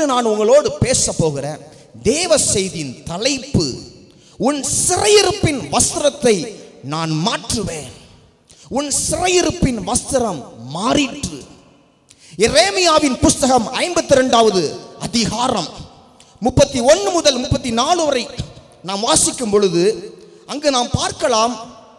நான் உங்களோடு பேச போகிற தேவ செய்தியின் தலைப்பு உன் சிறையிருப்பின் வஸ்திரத்தை நான் மாற்றுவேன் உன் சிறையிருப்பின் வஸ்திரம் மாறிற்று எரேமியாவின் புஸ்தகம் ஐம்பத்தி ரெண்டாவது அதிகாரம் முப்பத்தி ஒன்று முதல் முப்பத்தி நாலு வரை நாம் வாசிக்கும் பொழுது அங்கு நாம் பார்க்கலாம்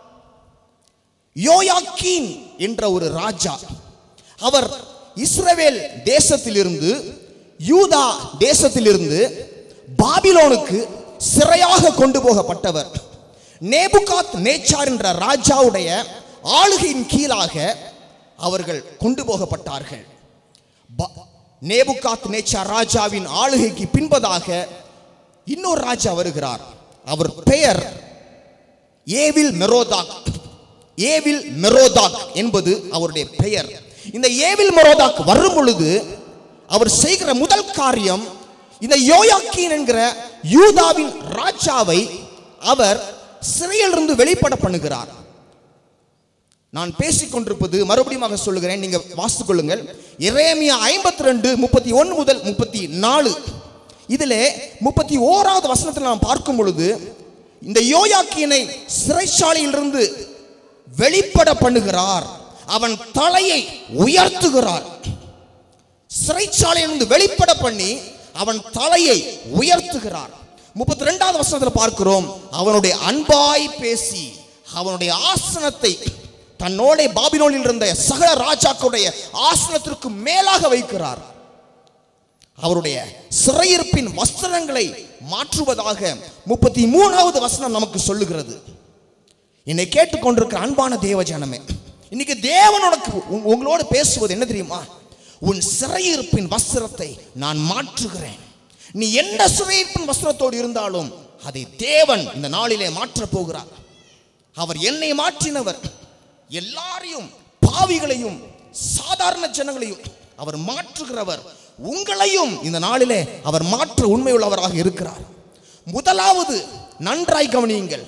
யோயாக்கீன் என்ற ஒரு ராஜா அவர் இஸ்ரவேல் தேசத்திலிருந்து யூதா தேசத்திலிருந்து பாபிலோனுக்கு சிறையாக கொண்டு போகப்பட்டவர் நேபுகாத் நேச்சார் என்ற ராஜாவுடைய ஆளுகையின் கீழாக அவர்கள் கொண்டு போகப்பட்டார்கள் ப- நேபுகாத் நேச்சார் ராஜாவின் ஆளுகைக்கு பின்பதாக இன்னொரு ராஜா வருகிறார் அவர் பெயர் ஏவில் மெரோதாக் ஏவில் மெரோதாக் என்பது அவருடைய பெயர் இந்த ஏவில் மெரோதாக் வரும் பொழுது அவர் செய்கிற முதல் காரியம் இந்த யோயாக்கீன் என்கிற யூதாவின் ராஜாவை அவர் சிறையிலிருந்து வெளிப்பட பண்ணுகிறார் நான் பேசிக் கொண்டிருப்பது மறுபடியும் சொல்லுகிறேன் நீங்க வாசித்துக் கொள்ளுங்கள் எரேமியா ஐம்பத்தி ரெண்டு முப்பத்தி ஒன்று முதல் முப்பத்தி நாலு இதிலே முப்பத்தி ஓராவது வசனத்தில் நாம் பார்க்கும் பொழுது இந்த யோயாக்கியனை சிறைச்சாலையிலிருந்து வெளிப்பட பண்ணுகிறார் அவன் தலையை உயர்த்துகிறார் சிறைச்சாலையிலிருந்து வெளிப்பட பண்ணி அவன் தலையை உயர்த்துகிறார் முப்பத்தி ரெண்டாவது வசனத்தில் பார்க்கிறோம் அவனுடைய அன்பாய் பேசி அவனுடைய ஆசனத்தை தன்னோட பாபிலோனில் இருந்த சகல ராஜாக்களுடைய ஆசனத்திற்கு மேலாக வைக்கிறார் அவருடைய சிறையிருப்பின் வஸ்திரங்களை மாற்றுவதாக முப்பத்தி மூணாவது வசனம் நமக்கு சொல்லுகிறது என்னை கேட்டுக்கொண்டிருக்கிற அன்பான தேவ ஜனமே இன்னைக்கு தேவனோட உங்க- உங்களோடு பேசுவது என்ன தெரியுமா உன் சிறையிருப்பின் வஸ்திரத்தை நான் மாற்றுகிறேன் நீ என்ன சிறையிருப்பின் வஸ்திரத்தோடு இருந்தாலும் அதை தேவன் இந்த நாளிலே மாற்றப் போகிறார் அவர் என்னை மாற்றினவர் எல்லாரையும் பாவிகளையும் சாதாரண ஜனங்களையும் அவர் மாற்றுகிறவர் உங்களையும் இந்த நாளிலே அவர் மாற்ற உண்மையுள்ளவராக இருக்கிறார் முதலாவது நன்றாய் கவனியுங்கள்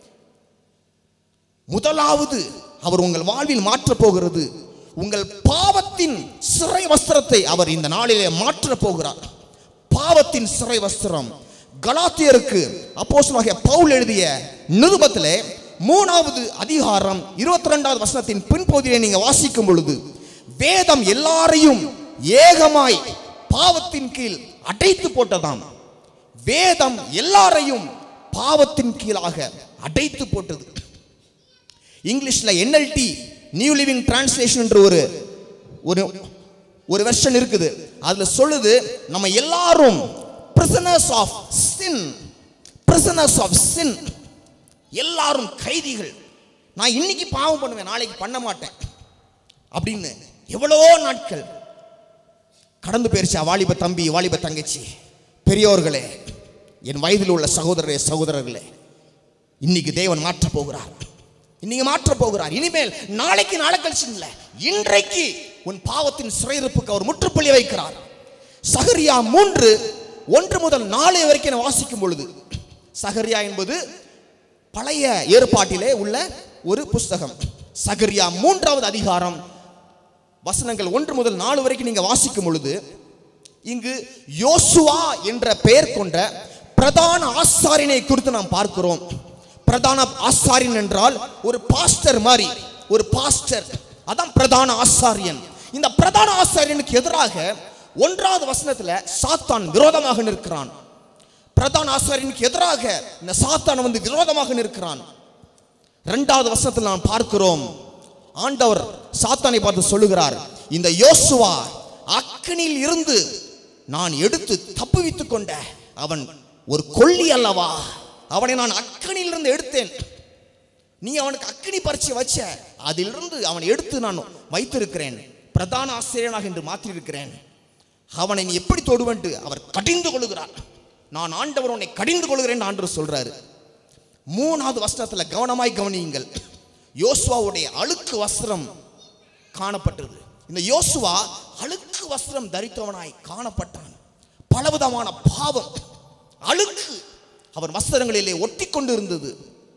முதலாவது அவர் உங்கள் வாழ்வில் மாற்றப் போகிறது உங்கள் பாவத்தின் சிறை வஸ்திரத்தை அவர் இந்த நாளிலே மாற்றப் போகிறார் பாவத்தின் சிறை வஸ்திரம் கலாத்தியருக்கு அப்போஸ்தலனாகிய பவுல் எழுதிய நிருபத்திலே மூணாவது அதிகாரம் இருபத்தி ரெண்டாவது வசனத்தின் பின்பகுதியை நீங்க வாசிக்கும் பொழுது வேதம் எல்லாரையும் ஏகமாய் பாவத்தின் கீழ் அடைத்து போட்டதாம் வேதம் எல்லாரையும் பாவத்தின் கீழாக அடைத்து போட்டது இங்கிலீஷ்ல NLT நியூ லிவிங் டிரான்ஸ்லேஷன் என்ற ஒரு ஒரு ஒரு வெர்ஷன் இருக்குது அதுல சொல்லுது நம்ம எல்லாரும் prisoners of sin prisoners of sin எல்லாரும் கைதிகள் நான் இன்னைக்கு பாவம் பண்ணுவேன் நாளைக்கு பண்ண மாட்டேன் அப்படின்னு எவ்வளோ நாட்கள் கடந்து போயிருச்சா வாலிப தம்பி வாலிப தங்கச்சி பெரியோர்களே என் வயதில் உள்ள சகோதரரே சகோதரர்களே இன்னைக்கு தேவன் மாற்ற போகிறார் இன்னைக்கு மாற்ற போகிறார் இனிமேல் நாளைக்கு நாளை கழிச்சு இல்லை இன்றைக்கு உன் பாவத்தின் சிறையிருப்புக்கு அவர் முற்றுப்புள்ளி வைக்கிறார் சகரியா மூன்று ஒன்று முதல் நாலு வரைக்கும் நான் வாசிக்கும் பொழுது சகரியா என்பது பழைய ஏற்பாட்டிலே உள்ள ஒரு புஸ்தகம் சகரியா மூன்றாவது அதிகாரம் வசனங்கள் ஒன்று முதல் நாலு வரைக்கும் நீங்க வாசிக்கும் பொழுது இங்கு யோசுவா என்ற பெயர் கொண்ட பிரதான ஆசாரியனை குறித்து நாம் பார்க்கிறோம் பிரதான ஆசாரியன் என்றால் ஒரு பாஸ்டர் மாதிரி ஒரு பாஸ்டர் அதான் பிரதான ஆசாரியன் இந்த பிரதான ஆசாரியனுக்கு எதிராக ஒன்றாவது வசனத்துல சாத்தான் விரோதமாக நிற்கிறான் பிரதான ஆசாரியனுக்கு எதிராக இந்த சாத்தான் வந்து விரோதமாக நிற்கிறான் இரண்டாவது வசனத்தில் நாம் பார்க்கிறோம் ஆண்டவர் சாத்தானை பார்த்து சொல்லுகிறார் இந்த யோசுவா அக்கனில் இருந்து நான் எடுத்து தப்புவித்துக் கொண்ட அவன் ஒரு கொள்ளி அல்லவா அவனை நான் அக்கனில் இருந்து எடுத்தேன் நீ அவனுக்கு அக்கினி பரிச்சை வச்ச அதிலிருந்து அவனை எடுத்து நான் வைத்திருக்கிறேன் பிரதான ஆசிரியனாக என்று மாற்றியிருக்கிறேன் அவனை நீ எப்படி தொடுவன்ட்டு அவர் கடிந்து கொள்கிறார் நான் ஆண்டவர் உன்னை கடிந்து கொள்கிறேன் ஆண்டவர் சொல்றாரு மூணாவது வஸ்திரத்துல கவனமாய் கவனியுங்கள் யோசுவாவுடைய அழுக்கு வஸ்திரம் காணப்பட்டது இந்த யோசுவா அழுக்கு வஸ்திரம் தரித்தவனாய் காணப்பட்டான் பலவிதமான பாவம் அழுக்கு அவன் வஸ்திரங்களிலே ஒட்டி கொண்டு இருந்தது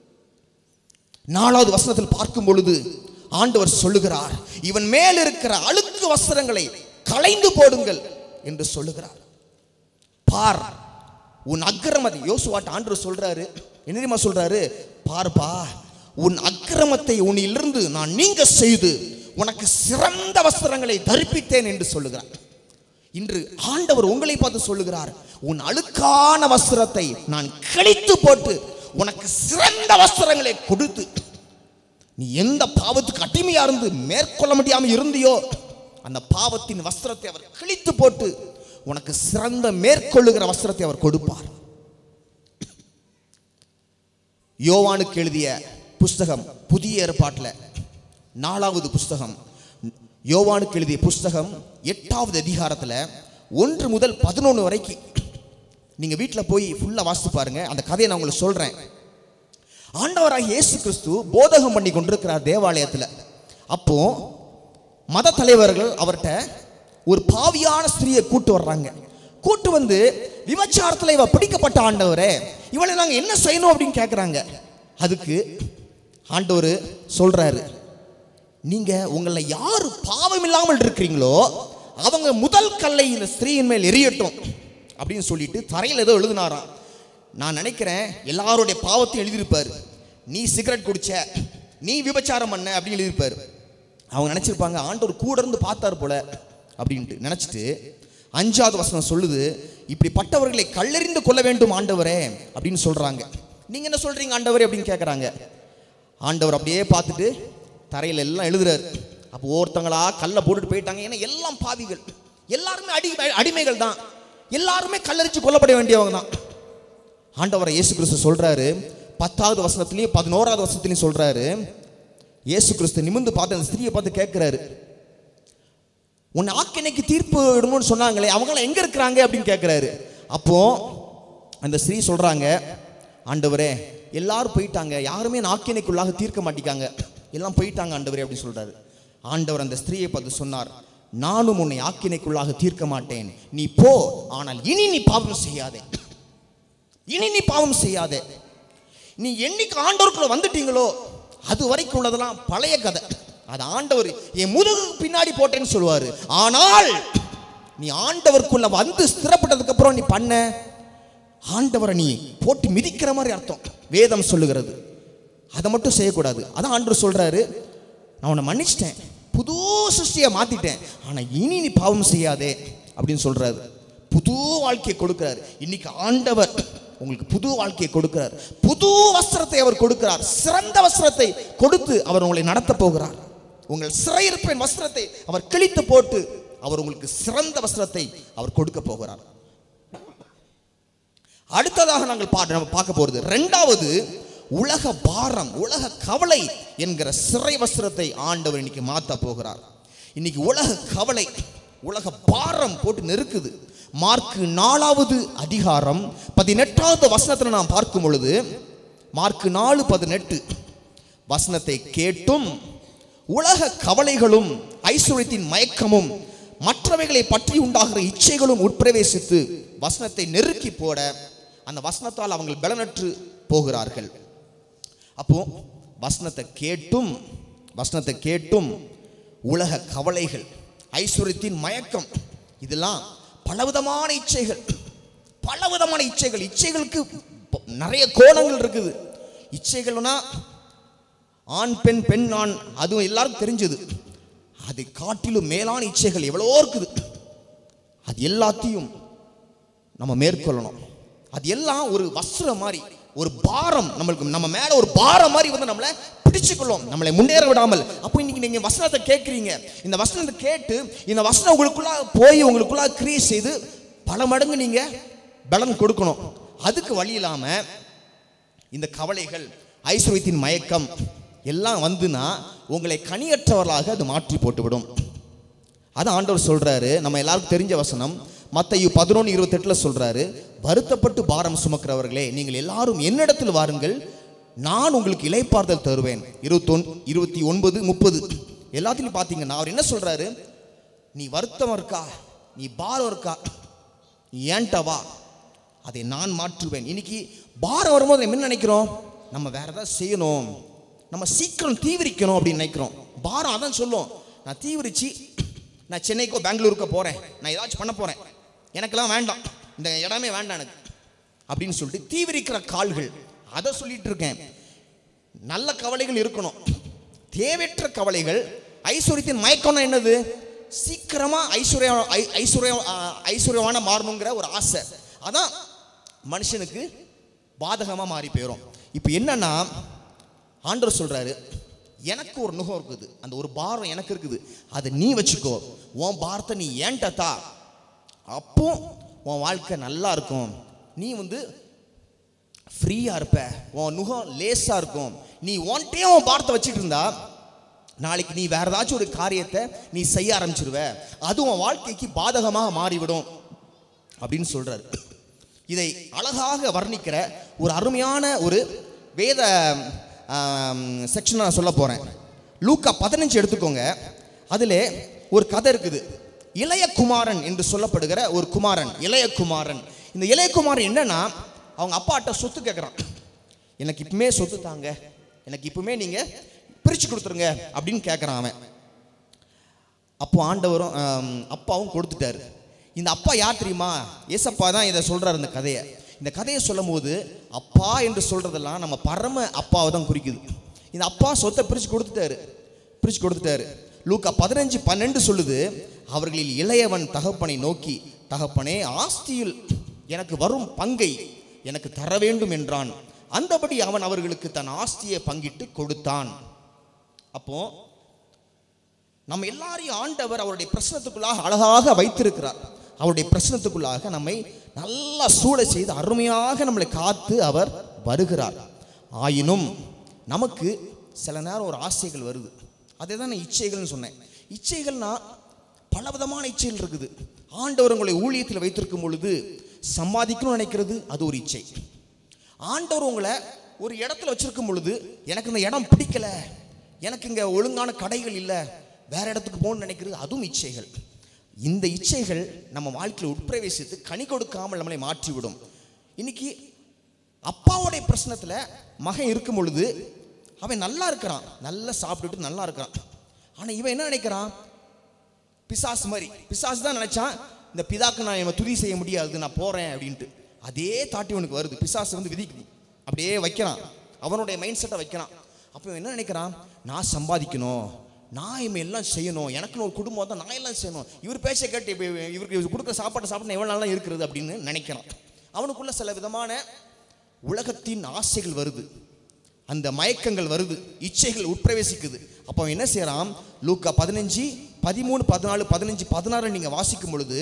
நாலாவது வசனத்தில் பார்க்கும் பொழுது ஆண்டவர் சொல்லுகிறார் இவன் மேல் இருக்கிற அழுக்கு வஸ்திரங்களை களைந்து போடுங்கள் என்று சொல்லுகிறார் பார் உன் அக்கிரமத்தை யோசுவாட்ட ஆண்டவர் சொல்றாரு என்ன தெரியுமா சொல்றாரு பார்ப்பா உன் அக்கிரமத்தை உன்னிலிருந்து நான் நீங்க செய்து உனக்கு சிறந்த வஸ்திரங்களை தரிப்பித்தேன் என்று சொல்லுகிறார் இன்று ஆண்டவர் உங்களை பார்த்து சொல்லுகிறார் உன் அழுக்கான வஸ்திரத்தை நான் கிழித்து போட்டு உனக்கு சிறந்த வஸ்திரங்களை கொடுத்து நீ எந்த பாவத்துக்கு அடிமையா இருந்து மேற்கொள்ள முடியாம இருந்தியோ அந்த பாவத்தின் வஸ்திரத்தை அவர் கிழித்து போட்டு உனக்கு சிறந்த மேற்கொள்ளுகிற வஸ்திரத்தை அவர் கொடுப்பார் யோவானுக்கு எழுதிய புஸ்தகம் புதிய ஏற்பாட்டில் நாலாவது புஸ்தகம் யோவானுக்கு எழுதிய புஸ்தகம் எட்டாவது அதிகாரத்தில் ஒன்று முதல் பதினொன்று வரைக்கும் நீங்க வீட்டில் போய் ஃபுல்லாக வாசித்து பாருங்க அந்த கதையை நான் உங்களுக்கு சொல்றேன் ஆண்டவராக இயேசு கிறிஸ்து போதகம் பண்ணி கொண்டிருக்கிறார் தேவாலயத்தில் அப்போ மத தலைவர்கள் அவர்கிட்ட ஒரு பாவியான ஸ்திரியை கூட்டு வர்றாங்க கூட்டு வந்து விபச்சாரத்தில் இவ பிடிக்கப்பட்ட ஆண்டவரே இவளை நாங்கள் என்ன செய்யணும் அப்படின்னு கேட்குறாங்க அதுக்கு ஆண்டவர் சொல்றாரு நீங்க உங்களை யார் பாவம் இல்லாமல் இருக்கிறீங்களோ அவங்க முதல் கல்லை இந்த ஸ்திரீயின் மேல் எரியட்டும் அப்படின்னு சொல்லிட்டு தரையில் ஏதோ எழுதினாராம் நான் நினைக்கிறேன் எல்லாருடைய பாவத்தையும் எழுதியிருப்பார் நீ சிகரெட் குடிச்ச நீ விபச்சாரம் பண்ண அப்படின்னு எழுதியிருப்பார் அவங்க நினைச்சிருப்பாங்க ஆண்டவர் கூட இருந்து பார்த்தார் போல அப்படின்ட்டு நினைச்சிட்டு அஞ்சாவது வசனம் சொல்லுது இப்படிப்பட்டவர்களை கல்லெறிந்து கொள்ள வேண்டும் ஆண்டவரே அப்படின்னு சொல்றாங்க நீங்க என்ன சொல்றீங்க ஆண்டவரே அப்படின்னு கேட்குறாங்க ஆண்டவர் அப்படியே பார்த்துட்டு தரையில் எல்லாம் எழுதுறாரு அப்போ ஒருத்தங்களா கல்லை போட்டுட்டு போயிட்டாங்க ஏன்னா எல்லாம் பாவிகள் எல்லாருமே அடி அடிமைகள் தான் எல்லாருமே கல்லறிச்சு கொல்லப்பட வேண்டியவங்க தான் ஆண்டவரை இயேசு கிறிஸ்து சொல்றாரு பத்தாவது வசனத்திலையும் பதினோராவது வசனத்திலையும் சொல்றாரு இயேசு கிறிஸ்து நிமிர்ந்து பார்த்து அந்த ஸ்திரியை பார்த்து கேட்கிறாரு உன் ஆக்கினைக்கு தீர்ப்பு விடணும்னு சொன்னாங்களே அவங்களாம் எங்க இருக்கிறாங்க அப்படின்னு கேட்கிறாரு அப்போ அந்த ஸ்திரீ சொல்றாங்க ஆண்டவரே எல்லாரும் போயிட்டாங்க யாருமே என் ஆக்கினைக்குள்ளாக தீர்க்க மாட்டிக்காங்க எல்லாம் போயிட்டாங்க ஆண்டவரே அப்படின்னு சொல்றாரு ஆண்டவர் அந்த ஸ்திரீயை பார்த்து சொன்னார் நானும் உன்னை ஆக்கினைக்குள்ளாக தீர்க்க மாட்டேன் நீ போ ஆனால் இனி நீ பாவம் செய்யாதே இனி நீ பாவம் செய்யாதே நீ என்னைக்கு ஆண்டவருக்குள்ள வந்துட்டீங்களோ அது வரைக்கும் உள்ளதெல்லாம் பழைய கதை அது ஆண்டவர் என் முதுகு பின்னாடி போட்டேன்னு சொல்லுவாரு ஆனால் நீ ஆண்டவருக்குள்ள வந்து ஸ்திரப்பட்டதுக்கு அப்புறம் நீ பண்ண ஆண்டவரை நீ போட்டு மிதிக்கிற மாதிரி அர்த்தம் வேதம் சொல்லுகிறது அதை மட்டும் செய்யக்கூடாது அதான் ஆண்டவர் சொல்றாரு நான் உன்னை மன்னிச்சிட்டேன் புது சிருஷ்டியை மாத்திட்டேன் ஆனா இனி நீ பாவம் செய்யாதே அப்படின்னு சொல்றாரு புது வாழ்க்கையை கொடுக்கிறார் இன்னைக்கு ஆண்டவர் உங்களுக்கு புது வாழ்க்கையை கொடுக்கிறார் புது வஸ்திரத்தை அவர் கொடுக்கிறார் சிறந்த வஸ்திரத்தை கொடுத்து அவர் உங்களை நடத்த போகிறார் உங்கள் சிறையிருப்பின் வஸ்திரத்தை அவர் கிழித்து போட்டு அவர் உங்களுக்கு சிறந்த வஸ்திரத்தை அவர் கொடுக்க போகிறார் அடுத்ததாக நாங்கள் பா- நம்ம பார்க்க போறது ரெண்டாவது உலக பாரம் உலக கவலை என்கிற சிறை வஸ்திரத்தை ஆண்டவர் இன்னைக்கு மாத்த போகிறார் இன்னைக்கு உலக கவலை உலக பாரம் போட்டு நெருக்குது மார்க்கு நாலாவது அதிகாரம் பதினெட்டாவது வசனத்தில் நாம் பார்க்கும் பொழுது மார்க்கு நாலு பதினெட்டு வசனத்தை கேட்டும் உலக கவலைகளும் ஐஸ்வர்யத்தின் மயக்கமும் மற்றவைகளை பற்றி உண்டாகிற இச்சைகளும் உட்பிரவேசித்து வசனத்தை நெருக்கி போட அந்த வசனத்தால் அவங்க பலனற்று போகிறார்கள் அப்போ வசனத்தை கேட்டும் வசனத்தை கேட்டும் உலக கவலைகள் ஐஸ்வர்யத்தின் மயக்கம் இதெல்லாம் பலவிதமான இச்சைகள் பலவிதமான இச்சைகள் இச்சைகளுக்கு ப- நிறைய கோணங்கள் இருக்குது இச்சைகள்னா ஆண் பெண் பெண் ஆண் அதுவும் எல்லாருக்கும் தெரிஞ்சது அதை காட்டிலும் மேலான இச்சைகள் எவ்வளவோ இருக்குது அது எல்லாத்தையும் நம்ம மேற்கொள்ளணும் அது எல்லாம் ஒரு வஸ்திரம் மாதிரி ஒரு பாரம் நம்மளுக்கு நம்ம மேல ஒரு பாரம் மாதிரி வந்து நம்மளை பிடிச்சுக்கொள்ளும் நம்மளை முன்னேற விடாமல் அப்போ இன்னைக்கு நீங்க வசனத்தை கேட்குறீங்க இந்த வசனத்தை கேட்டு இந்த வசனம் உங்களுக்குள்ள போய் உங்களுக்குள்ள கிரியை செய்து பல மடங்கு நீங்க பலன் கொடுக்கணும் அதுக்கு வழி இல்லாம இந்த கவலைகள் ஐஸ்வர்யத்தின் மயக்கம் எல்லாம் வந்துனா உங்களை கனியற்றவர்களாக அது மாற்றி போட்டுவிடும் அது ஆண்டவர் சொல்றாரு நம்ம எல்லாருக்கும் தெரிஞ்ச வசனம் மத்தேயு பதினொன்று இருபத்தெட்டுல சொல்றாரு வருத்தப்பட்டு பாரம் சுமக்கிறவர்களே நீங்கள் எல்லாரும் என்னிடத்தில் வாருங்கள் நான் உங்களுக்கு இலைப்பாறுதல் தருவேன் இருபத்தொன் இருபத்தி ஒன்பது முப்பது எல்லாத்திலையும் பார்த்தீங்கன்னா அவர் என்ன சொல்றாரு நீ வருத்தம் இருக்கா நீ பாரம் இருக்கா நீ ஏன்ட்ட வா அதை நான் மாற்றுவேன் இன்னைக்கு பாரம் வரும்போது நம்ம என்ன நினைக்கிறோம் நம்ம வேற ஏதாவது செய்யணும் நம்ம சீக்கிரம் தீவிரிக்கணும் அப்படின்னு நினைக்கிறோம் பாரம் அதான் சொல்லும் நான் தீவிரிச்சு நான் சென்னைக்கோ பெங்களூருக்கோ போறேன் நான் ஏதாச்சும் பண்ண போறேன் எனக்கெல்லாம் வேண்டாம் இந்த இடமே வேண்டாம் எனக்கு அப்படின்னு சொல்லிட்டு தீவிரிக்கிற கால்கள் அதை சொல்லிட்டு இருக்கேன் நல்ல கவலைகள் இருக்கணும் தேவையற்ற கவலைகள் ஐஸ்வர்யத்தின் மயக்கம்னா என்னது சீக்கிரமா ஐஸ்வர்ய ஐ- ஐஸ்வர்ய ஆ, ஐஸ்வர்யமான மாறணுங்கிற ஒரு ஆசை அதான் மனுஷனுக்கு பாதகமா மாறி போயிடும் இப்போ என்னன்னா ஆண்டவர் சொல்றாரு எனக்கு ஒரு நுகம் இருக்குது அந்த ஒரு பாரம் எனக்கு இருக்குது அதை நீ வச்சுக்கோ உன் பாரத்தை நீ ஏன்ட்ட தா அப்போ உன் வாழ்க்கை நல்லா இருக்கும் நீ வந்து ஃப்ரீயாக இருப்ப உன் நுகம் லேசாக இருக்கும் நீ ஒன்ட்டே உன் பாரத்தை வச்சுட்டு இருந்தா நாளைக்கு நீ வேற ஏதாச்சும் ஒரு காரியத்தை நீ செய்ய ஆரம்பிச்சிருவ அது உன் வாழ்க்கைக்கு பாதகமாக மாறிவிடும் அப்படின்னு சொல்றாரு இதை அழகாக வர்ணிக்கிற ஒரு அருமையான ஒரு வேத செக்ஷன் நான் சொல்ல போறேன் லூக்கா பதினஞ்சு எடுத்துக்கோங்க அதில் ஒரு கதை இருக்குது இளைய குமாரன் என்று சொல்லப்படுகிற ஒரு குமாரன் இளைய குமாரன் இந்த இளைய குமாரன் என்னன்னா அவங்க அப்பாட்ட சொத்து கேட்குறான் எனக்கு இப்பவுமே சொத்து தாங்க எனக்கு இப்பவுமே நீங்க பிரிச்சு கொடுத்துருங்க அப்படின்னு கேட்குறான் அவன் அப்போ ஆண்டவரும் ஆம், அப்பாவும் கொடுத்துட்டாரு இந்த அப்பா யார் தெரியுமா ஏசப்பா தான் இதை சொல்றாரு இந்த கதையை இந்த கதையை சொல்லும் போது அப்பா என்று சொல்றதெல்லாம் நம்ம பரம அப்பாவை தான் குறிக்குது இந்த அப்பா சொத்தை பிரிச்சு கொடுத்துட்டாரு பிரிச்சு கொடுத்துட்டாரு லூக்கா பதினஞ்சு பன்னெண்டு சொல்லுது அவர்களில் இளையவன் தகப்பனை நோக்கி தகப்பனே ஆஸ்தியில் எனக்கு வரும் பங்கை எனக்கு தர வேண்டும் என்றான் அந்தபடி அவன் அவர்களுக்கு தன் ஆஸ்தியை பங்கிட்டு கொடுத்தான் அப்போ நம்ம எல்லாரையும் ஆண்டவர் அவருடைய பிரச்சனத்துக்குள்ளாக அழகாக வைத்திருக்கிறார் அவருடைய பிரச்சனத்துக்குள்ளாக நம்மை நல்லா சூழ செய்து அருமையாக நம்மளை காத்து அவர் வருகிறார் ஆயினும் நமக்கு சில நேரம் ஒரு ஆசைகள் வருது அதே தான் நான் இச்சைகள்னு சொன்னேன் இச்சைகள்னா பலவிதமான இச்சைகள் இருக்குது ஆண்டவர் உங்களை ஊழியத்தில் வைத்திருக்கும் பொழுது சம்பாதிக்கணும்னு நினைக்கிறது அது ஒரு இச்சை ஆண்டவர் உங்களை ஒரு இடத்துல வச்சிருக்கும் பொழுது எனக்கு இந்த இடம் பிடிக்கல எனக்கு இங்க ஒழுங்கான கடைகள் இல்லை வேற இடத்துக்கு போகணும்னு நினைக்கிறது அதுவும் இச்சைகள் இந்த இச்சைகள் நம்ம வாழ்க்கையில் உட்பிரவேசித்து கனி கொடுக்காமல் நம்மளை மாற்றிவிடும் இன்னைக்கு அப்பாவுடைய பிரச்சனத்துல மகன் இருக்கும் பொழுது அவன் நல்லா இருக்கிறான் நல்லா சாப்பிட்டுட்டு நல்லா இருக்கிறான் ஆனா இவன் என்ன நினைக்கிறான் பிசாசு மாதிரி பிசாசு தான் நினைச்சான் இந்த பிதாக்கு நான் இவன் துதி செய்ய முடியாது நான் போறேன் அப்படின்ட்டு அதே தாட்டி உனக்கு வருது பிசாசு வந்து விதிக்குது அப்படியே வைக்கிறான் அவனுடைய மைண்ட் செட்டை வைக்கிறான் அப்போ இவன் என்ன நினைக்கிறான் நான் சம்பாதிக்கணும் நான் இவன் எல்லாம் செய்யணும் எனக்குன்னு ஒரு குடும்பம் தான் நான் எல்லாம் செய்யணும் இவர் பேச்சை கேட்டு இப்போ இவருக்கு இவர் கொடுக்குற சாப்பாட்டை சாப்பிட்டு எவ்வளோ நாளாக இருக்கிறது அப்படின்னு நினைக்கிறான் அவனுக்குள்ள சில விதமான உலகத்தின் ஆசைகள் வருது அந்த மயக்கங்கள் வருது இச்சைகள் உட்பிரவேசிக்குது அப்போ அவன் என்ன செய்யறான் லூக்கா பதினஞ்சு பதிமூணு பதினாலு பதினஞ்சு பதினாறு நீங்க வாசிக்கும் பொழுது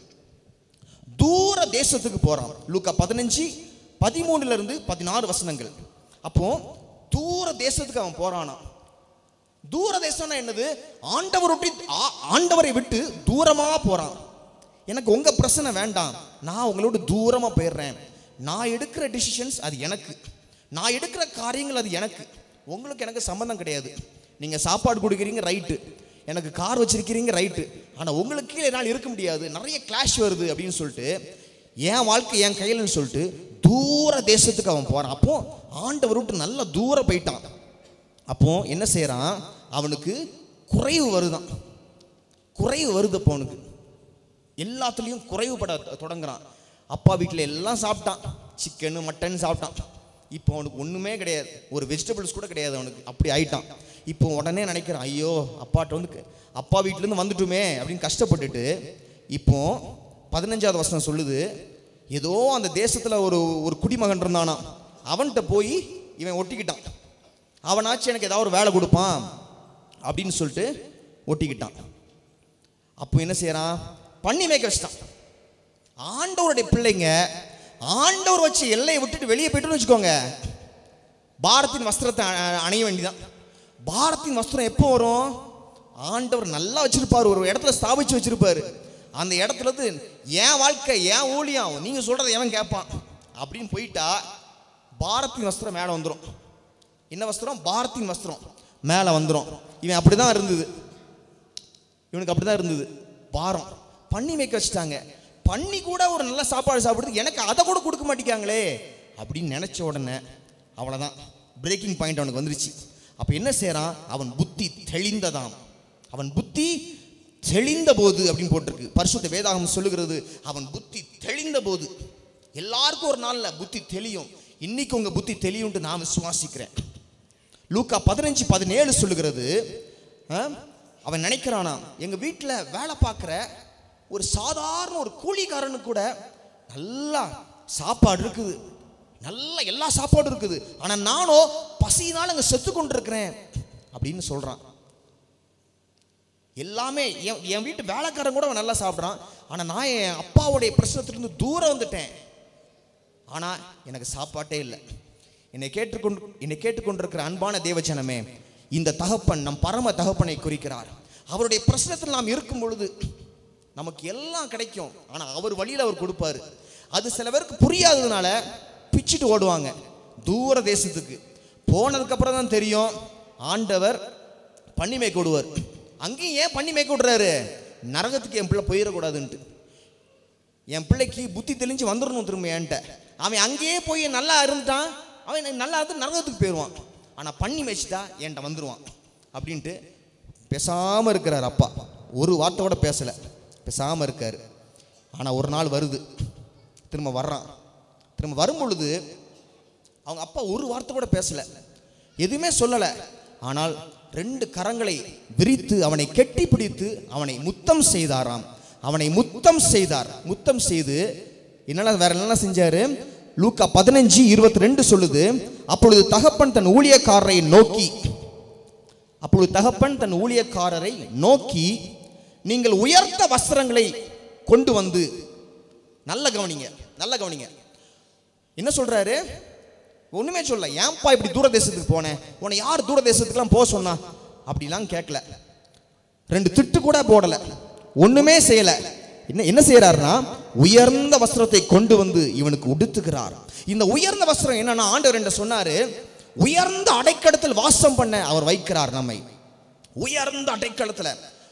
தூர தேசத்துக்கு போறான் லூக்கா பதினஞ்சு பதிமூணுல இருந்து பதினாறு வசனங்கள் அப்போ தூர தேசத்துக்கு அவன் போறானா தூர தேசம்னா என்னது ஆண்டவர் விட்டு ஆ- ஆண்டவரை விட்டு தூரமா போறான் எனக்கு உங்க பிரச்சனை வேண்டாம் நான் உங்களோட தூரமா போயிடுறேன் நான் எடுக்கிற டிசிஷன்ஸ் அது எனக்கு நான் எடுக்கிற காரியங்கள் அது எனக்கு உங்களுக்கு எனக்கு சம்மந்தம் கிடையாது நீங்க சாப்பாடு கொடுக்குறீங்க ரைட்டு எனக்கு கார் வச்சிருக்கிறீங்க ரைட்டு ஆனா உங்களுக்கு கீழே என்னால் இருக்க முடியாது நிறைய கிளாஷ் வருது அப்படின்னு சொல்லிட்டு என் வாழ்க்கை என் கையிலன்னு சொல்லிட்டு தூர தேசத்துக்கு அவன் போறான் அப்போ ஆண்டவர் விட்டு நல்லா தூரம் போயிட்டான் அப்போ என்ன செய்றான் அவனுக்கு குறைவு வருதான் குறைவு வருது அப்போ அவனுக்கு எல்லாத்துலேயும் குறைவுபட தொ- தொடங்குறான் அப்பா வீட்டில் எல்லாம் சாப்பிட்டான் சிக்கனு மட்டன் சாப்பிட்டான் இப்போ அவனுக்கு ஒன்றுமே கிடையாது ஒரு வெஜிடபிள்ஸ் கூட கிடையாது அவனுக்கு அப்படி ஆயிட்டான் இப்போ உடனே நினைக்கிறான் ஐயோ அப்பாட்ட வந்து க- அப்பா வீட்டிலேருந்து வந்துட்டுமே அப்படின்னு கஷ்டப்பட்டுட்டு இப்போ பதினஞ்சாவது வசனம் சொல்லுது ஏதோ அந்த தேசத்தில் ஒரு ஒரு குடிமகன் இருந்தானா அவன்கிட்ட போய் இவன் ஒட்டிக்கிட்டான் அவனாச்சும் எனக்கு ஏதாவது ஒரு வேலை கொடுப்பான் அப்படின்னு சொல்லிட்டு ஒட்டிக்கிட்டான் அப்போ என்ன செய்யறான் பண்ணி மேய்க்க வச்சிட்டான் ஆண்டவருடைய பிள்ளைங்க ஆண்டவர் வச்சு எல்லையை விட்டுட்டு வெளியே போயிட்டுன்னு வச்சுக்கோங்க பாரத்தின் வஸ்திரத்தை அ- அ- அணிய வேண்டியதான் பாரத்தின் வஸ்திரம் எப்போ வரும் ஆண்டவர் நல்லா வச்சிருப்பாரு ஒரு இடத்துல ஸ்தாபிச்சு வச்சிருப்பாரு அந்த இடத்துல இருந்து என் வாழ்க்கை என் ஊழியம் நீங்க சொல்றதை எவன் கேட்பான் அப்படின்னு போயிட்டா பாரத்தின் வஸ்திரம் மேலே வந்துடும் என்ன வஸ்திரம் பாரத்தின் வஸ்திரம் மேலே வந்துடும் இவன் அப்படிதான் இருந்தது இவனுக்கு அப்படிதான் இருந்தது பாரம் பண்ணி மேய்க்க வச்சுட்டாங்க பண்ணி கூட ஒரு நல்ல சாப்பாடு சாப்பிடுறது எனக்கு அதை கூட கொடுக்க மாட்டேங்காங்களே அப்படின்னு நினைச்ச உடனே அவ்வளோதான் பிரேக்கிங் பாயிண்ட் அவனுக்கு வந்துருச்சு அப்போ என்ன செய்றான் அவன் புத்தி தெளிந்ததாம் அவன் புத்தி தெளிந்த போது அப்படின்னு போட்டிருக்கு பரிசுத்த வேதாகம் சொல்லுகிறது அவன் புத்தி தெளிந்த போது எல்லாருக்கும் ஒரு நாள்ல புத்தி தெளியும் இன்னைக்கு உங்க புத்தி தெளியும்ட்டு நான் விசுவாசிக்கிறேன் லூக்கா பதினஞ்சு பதினேழு சொல்லுகிறது ஆ, அவன் நினைக்கிறானா எங்க வீட்டில் வேலை பார்க்குற ஒரு சாதாரண ஒரு கூலிக்காரனுக்கு கூட நல்லா சாப்பாடு இருக்குது நல்ல எல்லா சாப்பாடும் இருக்குது ஆனா நானோ பசியினால் அங்கே செத்து கொண்டிருக்கிறேன் அப்படின்னு சொல்றான் எல்லாமே என் என் வீட்டு வேலைக்காரன் கூட அவன் நல்லா சாப்பிட்றான் ஆனால் நான் என் அப்பாவுடைய பிரச்சனத்திலிருந்து தூரம் வந்துட்டேன் ஆனால் எனக்கு சாப்பாட்டே இல்லை என்னை கேட்டுக்கொண்டு என்னை கேட்டுக்கொண்டிருக்கிற அன்பான தேவஜனமே இந்த தகப்பன் நம் பரம தகப்பனை குறிக்கிறார் அவருடைய பிரச்சனத்தில் நாம் இருக்கும் பொழுது நமக்கு எல்லாம் கிடைக்கும் ஆனால் அவர் வழியில் அவர் கொடுப்பாரு அது சில பேருக்கு புரியாததுனால பிச்சுட்டு ஓடுவாங்க தூர தேசத்துக்கு போனதுக்கப்புறம் தான் தெரியும் ஆண்டவர் பண்ணி மேய்க்க விடுவார் அங்கேயும் ஏன் பண்ணி மேய்க்க விடுறாரு நரகத்துக்கு என் பிள்ளை போயிடக்கூடாதுன்ட்டு என் பிள்ளைக்கு புத்தி தெளிஞ்சு வந்துடணும் திரும்ப என்கிட்ட அவன் அங்கேயே போய் நல்லா இருந்துட்டான் அவன் நல்லா இருந்து நரகத்துக்கு போயிடுவான் ஆனால் பண்ணி மேய்ச்சிட்டா என்கிட்ட வந்துடுவான் அப்படின்ட்டு பேசாமல் இருக்கிறார் அப்பா ஒரு வார்த்தை கூட பேசலை பேசாமல் இருக்கார் ஆனால் ஒரு நாள் வருது திரும்ப வர்றான் திரும்ப வரும் பொழுது அவங்க அப்பா ஒரு வார்த்தை கூட பேசலை எதுவுமே சொல்லலை ஆனால் ரெண்டு கரங்களை விரித்து அவனை கெட்டி பிடித்து அவனை முத்தம் செய்தாராம் அவனை முத்தம் செய்தார் முத்தம் செய்து என்னென்ன வேற என்ன செஞ்சாரு லூக்கா பதினஞ்சு இருபத்தி ரெண்டு சொல்லுது அப்பொழுது தகப்பன் தன் ஊழியக்காரரை நோக்கி அப்பொழுது தகப்பன் தன் ஊழியக்காரரை நோக்கி நீங்கள் உயர்ந்த வஸ்திரங்களை கொண்டு வந்து நல்ல கவனிங்க நல்ல கவனிங்க என்ன சொல்றாரு ஒண்ணுமே சொல்ல ஏன்பா இப்படி தூர தேசத்துக்கு போனேன் உன்னை யார் தூர தேசத்துக்குலாம் போக சொன்னா அப்படிலாம் கேட்கல ரெண்டு திட்டு கூட போடல ஒண்ணுமே செய்யல என்ன என்ன செய்யறாருன்னா உயர்ந்த வஸ்திரத்தை கொண்டு வந்து இவனுக்கு உடுத்துகிறார் இந்த உயர்ந்த வஸ்திரம் என்னன்னா ஆண்டவர் என்ன சொன்னாரு உயர்ந்த அடைக்கடத்தில் வாசம் பண்ண அவர் வைக்கிறார் நம்மை உயர்ந்த அடைக்கலத்துல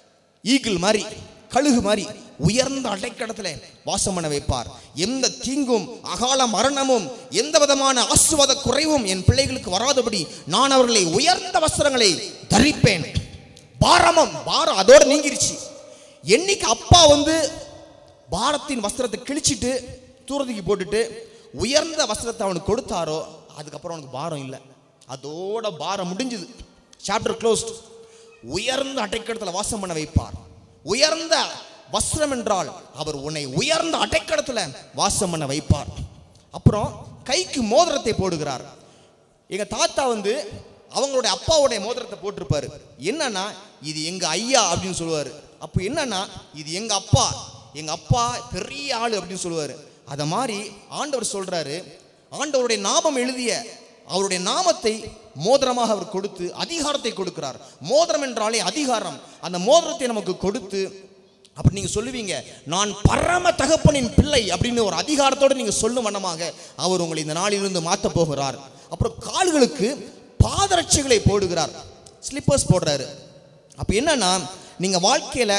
ஈகிள் மாதிரி கழுகு மாதிரி உயர்ந்த அடைக்கடத்துல வாசம் பண்ண வைப்பார் எந்த தீங்கும் அகால மரணமும் எந்த விதமான ஆசுவாத குறைவும் என் பிள்ளைகளுக்கு வராதபடி நான் அவர்களை உயர்ந்த வஸ்திரங்களை தரிப்பேன் பாரமும் பாரம் அதோட நீங்கிருச்சு என்னைக்கு அப்பா வந்து பாரத்தின் வஸ்திரத்தை கிழிச்சிட்டு தூரத்துக்கு போட்டுட்டு உயர்ந்த வஸ்திரத்தை அவனுக்கு கொடுத்தாரோ அதுக்கப்புறம் அவனுக்கு பாரம் இல்லை அதோட பாரம் முடிஞ்சுது சாப்டர் க்ளோஸ்ட் உயர்ந்த அடைக்கடத்தில் வாசம் பண்ண வைப்பார் உயர்ந்த வஸ்திரம் என்றால் அவர் உன்னை உயர்ந்த அடைக்கடத்தில் வாசம் பண்ண வைப்பார் அப்புறம் கைக்கு மோதிரத்தை போடுகிறார் எங்க தாத்தா வந்து அவங்களுடைய அப்பாவுடைய மோதிரத்தை போட்டிருப்பாரு என்னன்னா இது எங்க ஐயா அப்படின்னு சொல்லுவாரு அப்போ என்னன்னா இது எங்க அப்பா எங்க அப்பா பெரிய ஆளு அப்படின்னு சொல்லுவாரு அத மாதிரி ஆண்டவர் சொல்றாரு ஆண்டவருடைய நாமம் எழுதிய அவருடைய நாமத்தை மோதிரமாக அவர் கொடுத்து அதிகாரத்தை கொடுக்கிறார் மோதிரம் என்றாலே அதிகாரம் அந்த மோதிரத்தை நமக்கு கொடுத்து அப்படி நீங்க சொல்லுவீங்க நான் பரம தகப்பனின் பிள்ளை அப்படின்னு ஒரு அதிகாரத்தோட நீங்க சொல்லும் வண்ணமாக அவர் உங்களை இந்த நாளிலிருந்து மாத்த போகிறார் அப்புறம் கால்களுக்கு பாதரட்சைகளை போடுகிறார் ஸ்லிப்பர்ஸ் போடுறாரு அப்ப என்னன்னா நீங்க வாழ்க்கையில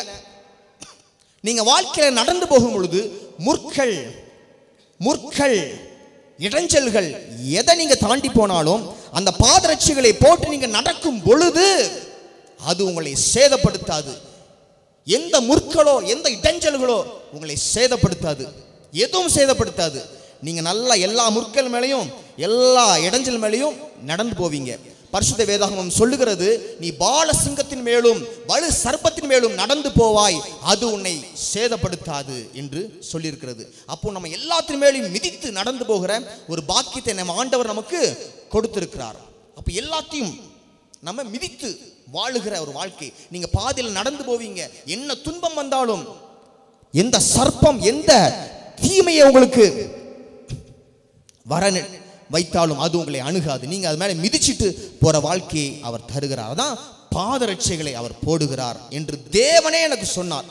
நீங்க வாழ்க்கையில நடந்து போகும் பொழுது முற்கள் முற்கள் இடைஞ்சல்கள் எதை நீங்க தாண்டி போனாலும் அந்த பாதரட்சிகளை போட்டு நீங்க நடக்கும் பொழுது அது உங்களை சேதப்படுத்தாது எந்த முற்களோ எந்த இடைஞ்சல்களோ உங்களை சேதப்படுத்தாது எதுவும் சேதப்படுத்தாது நீங்க நல்லா எல்லா முற்கள் மேலேயும் எல்லா இடைஞ்சல் மேலேயும் நடந்து போவீங்க பரிசுத்த வேதாகமம் சொல்லுகிறது நீ பால சிங்கத்தின் மேலும் வலு சர்ப்பத்தின் மேலும் நடந்து போவாய் அது உன்னை சேதப்படுத்தாது என்று சொல்லியிருக்கிறது அப்போ நம்ம எல்லாத்தின் மேலேயும் மிதித்து நடந்து போகிற ஒரு பாக்கியத்தை நம்ம ஆண்டவர் நமக்கு கொடுத்திருக்கிறார் அப்போ எல்லாத்தையும் நம்ம மிதித்து வாழுகிற ஒரு வாழ்க்கை நீங்க பாதையில் நடந்து போவீங்க என்ன துன்பம் வந்தாலும் எந்த சர்ப்பம் எந்த தீமையை உங்களுக்கு வர நி- வைத்தாலும் அது உங்களை அணுகாது நீங்க அது மேல மிதிச்சிட்டு போற வாழ்க்கையை அவர் தருகிறார் அதான் பாதரட்சைகளை அவர் போடுகிறார் என்று தேவனே எனக்கு சொன்னார்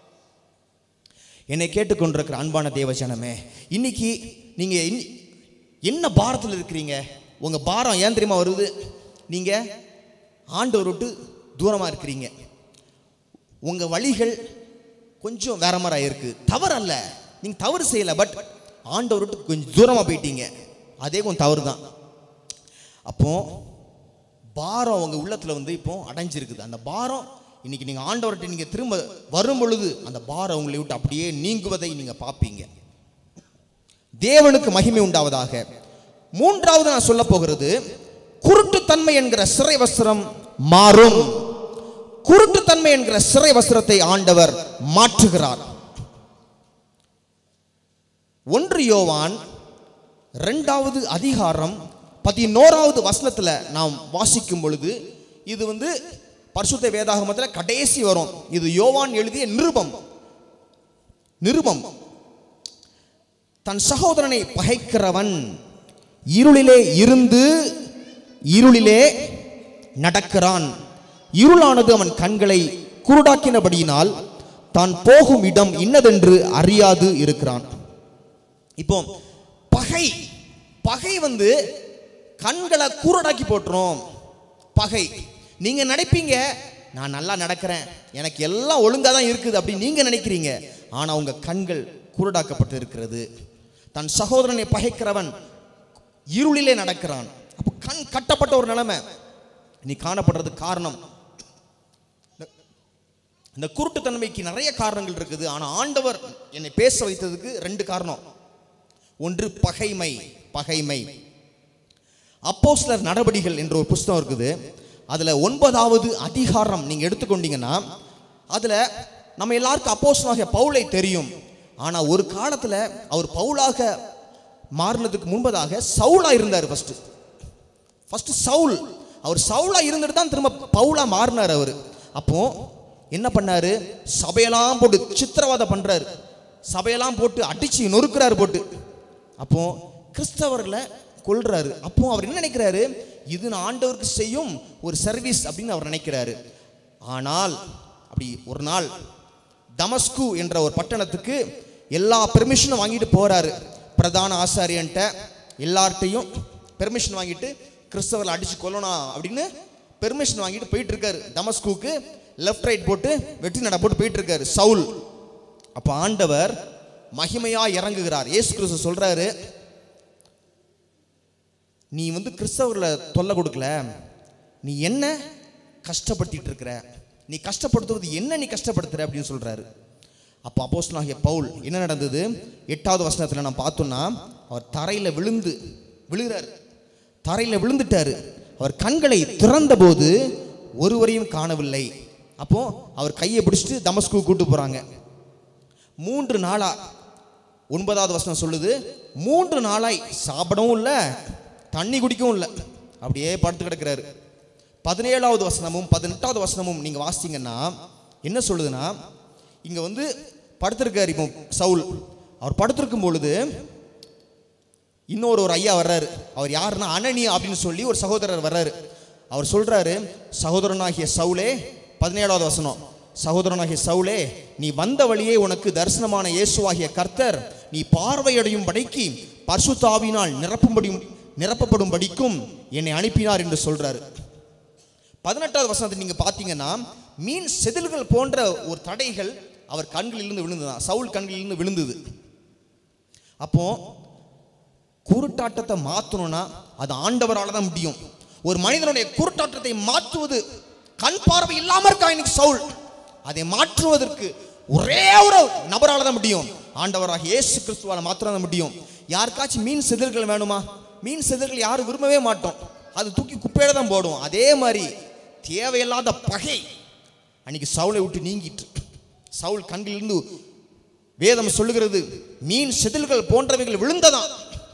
என்னை கேட்டுக்கொண்டிருக்கிற அன்பான தேவஜனமே இன்னைக்கு நீங்க இன்னி- என்ன பாரத்தில் இருக்கிறீங்க உங்க பாரம் ஏன் தெரியுமா வருது நீங்க ஆண்டவர் விட்டு தூரமா இருக்கிறீங்க உங்க வழிகள் கொஞ்சம் வேற மாதிரி இருக்கு தவறு அல்ல நீங்க தவறு செய்யல பட் ஆண்டவர் விட்டு கொஞ்சம் தூரமா போயிட்டீங்க அதே கொஞ்சம் தவறு தான் அப்போ பாரம் உங்க உள்ளத்துல வந்து இப்போ அடைஞ்சிருக்குது அந்த பாரம் இன்னைக்கு நீங்க ஆண்டவர்கிட்ட நீங்க திரும்ப வரும் பொழுது அந்த பாரம் உங்களை விட்டு அப்படியே நீங்குவதை நீங்க பார்ப்பீங்க தேவனுக்கு மகிமை உண்டாவதாக மூன்றாவது நான் சொல்ல போகிறது குருட்டுத்தன்மை என்கிற சிறை வஸ்திரம் மாறும் குருட்டுத்தன்மை என்கிற சிறை வஸ்திரத்தை ஆண்டவர் மாற்றுகிறார் ஒன்று யோவான் ரெண்டாவது அதிகாரம் பதினோராவது வசனத்துல நாம் வாசிக்கும் பொழுது இது வந்து பரிசுத்த வேதாகமத்தில் கடைசி வரும் இது யோவான் எழுதிய நிருபம் நிருபம் தன் சகோதரனை பகைக்கிறவன் இருளிலே இருந்து இருளிலே நடக்கிறான் இருளானது அவன் கண்களை குருடாக்கினபடியினால் தான் போகும் இடம் இன்னதென்று அறியாது இருக்கிறான் இப்போ பகை பகை வந்து கண்களை குருடாக்கி போட்டுரும் பகை நீங்க நினைப்பீங்க நான் நல்லா நடக்கிறேன் எனக்கு எல்லாம் ஒழுங்கா தான் இருக்குது அப்படின்னு நீங்க நினைக்கிறீங்க ஆனா உங்க கண்கள் குருடாக்கப்பட்டு இருக்கிறது தன் சகோதரனை பகைக்கிறவன் இருளிலே நடக்கிறான் அப்போ கண் கட்டப்பட்ட ஒரு நிலைமை நீ காணப்படுறது காரணம் இந்த குருட்டுத்தன்மைக்கு நிறைய காரணங்கள் இருக்குது ஆனா ஆண்டவர் என்னை பேச வைத்ததுக்கு ரெண்டு காரணம் ஒன்று பகைமை பகைமை அப்போஸ்லர் நடவடிகள் என்ற ஒரு புஸ்தகம் இருக்குது அதுல ஒன்பதாவது அதிகாரம் நீங்க எடுத்துக்கொண்டீங்கன்னா அதுல நம்ம எல்லாருக்கும் அப்போஸ்தலனாகிய பவுலை தெரியும் ஆனா ஒரு காலத்துல அவர் பவுலாக மாறினதுக்கு முன்பதாக சவுலா இருந்தார் ஃபர்ஸ்ட் ஃபர்ஸ்ட் சவுல் அவர் சவுலா இருந்துட்டு தான் திரும்ப பவுலா மாறினார் அவர் அப்போ என்ன பண்ணாரு சபையெல்லாம் போட்டு சித்திரவதை பண்றாரு சபையெல்லாம் போட்டு அடிச்சு நொறுக்குறாரு போட்டு அப்போ கிறிஸ்தவர்களை கொல்றாரு அப்போ அவர் என்ன நினைக்கிறாரு இது நான் ஆண்டவருக்கு செய்யும் ஒரு சர்வீஸ் அப்படின்னு அவர் நினைக்கிறாரு ஆனால் அப்படி ஒரு நாள் தமஸ்கு என்ற ஒரு பட்டணத்துக்கு எல்லா பெர்மிஷனும் வாங்கிட்டு போறாரு பிரதான ஆசாரியன்ட்ட எல்லார்ட்டையும் பெர்மிஷன் வாங்கிட்டு கிறிஸ்தவர்களை அடிச்சு கொல்லணும் அப்படின்னு பெர்மிஷன் வாங்கிட்டு போயிட்டு இருக்காரு தமஸ்குக்கு லெஃப்ட் ரைட் போட்டு வெற்றி நட போட்டு போயிட்டு இருக்காரு சவுல் அப்ப ஆண்டவர் மகிமையா இறங்குகிறார் இயேசு கிறிஸ்து சொல்றாரு நீ வந்து கிறிஸ்தவர்களை தொல்லை கொடுக்கல நீ என்ன கஷ்டப்படுத்திட்டு இருக்கிற நீ கஷ்டப்படுத்துவது என்ன நீ கஷ்டப்படுத்துற அப்படின்னு சொல்றாரு அப்போ அப்போஸ்தலனாகிய பவுல் என்ன நடந்தது எட்டாவது வசனத்தில் நான் பார்த்தோம்னா அவர் தரையில விழுந்து விழுகிறார் தரையில விழுந்துட்டாரு அவர் கண்களை திறந்தபோது ஒருவரையும் காணவில்லை அப்போ அவர் கையை பிடிச்சிட்டு தமஸ்கு கூட்டு போறாங்க மூன்று நாளா ஒன்பதாவது வசனம் சொல்லுது மூன்று நாளாய் சாப்பிடவும் இல்லை தண்ணி குடிக்கவும் இல்லை அப்படியே படுத்து கிடக்கிறாரு பதினேழாவது வசனமும் பதினெட்டாவது வசனமும் நீங்க வாசித்தீங்கன்னா என்ன சொல்லுதுன்னா இங்க வந்து படுத்திருக்காரு இப்போ சவுல் அவர் படுத்திருக்கும் பொழுது இன்னொரு ஒரு ஐயா வர்றாரு அவர் யாருன்னா அனனி அப்படின்னு சொல்லி ஒரு சகோதரர் வர்றாரு அவர் சொல்றாரு சகோதரனாகிய சவுலே பதினேழாவது வசனம் சகோதரனாகிய சவுலே நீ வந்த வழியே உனக்கு தரிசனமான இயேசுவாகிய கர்த்தர் நீ பார்வையடையும் படைக்கு பரிசுத்தாவினால் நிரப்பும்படியும் நிரப்பப்படும்படிக்கும் என்னை அனுப்பினார் என்று சொல்றாரு பதினெட்டாவது வசனத்தை நீங்க பார்த்தீங்கன்னா மீன் செதில்கள் போன்ற ஒரு தடைகள் அவர் கண்களிலிருந்து விழுந்ததான் சவுல் கண்களிலிருந்து விழுந்தது அப்போ குருட்டாட்டத்தை மாற்றணும்னா அது ஆண்டவரால தான் முடியும் ஒரு மனிதனுடைய குருட்டாட்டத்தை மாற்றுவது கண் பார்வை இல்லாம இருக்கா இன்னைக்கு சவுல் அதை மாற்றுவதற்கு ஒரே ஒரு நபரால தான் முடியும் ஆண்டவராக இயேசு கிறிஸ்துவால மாத்திரம் தான் முடியும் யாருக்காச்சும் மீன் செதில்கள் வேணுமா மீன் செதில்கள் யாரும் விரும்பவே மாட்டோம் அது தூக்கி குப்பையில தான் போடுவோம் அதே மாதிரி தேவையில்லாத பகை அன்னைக்கு சவுலை விட்டு நீங்கிட்டு சவுல் கண்களிலிருந்து வேதம் சொல்லுகிறது மீன் செதில்கள் போன்றவைகள் விழுந்ததாம்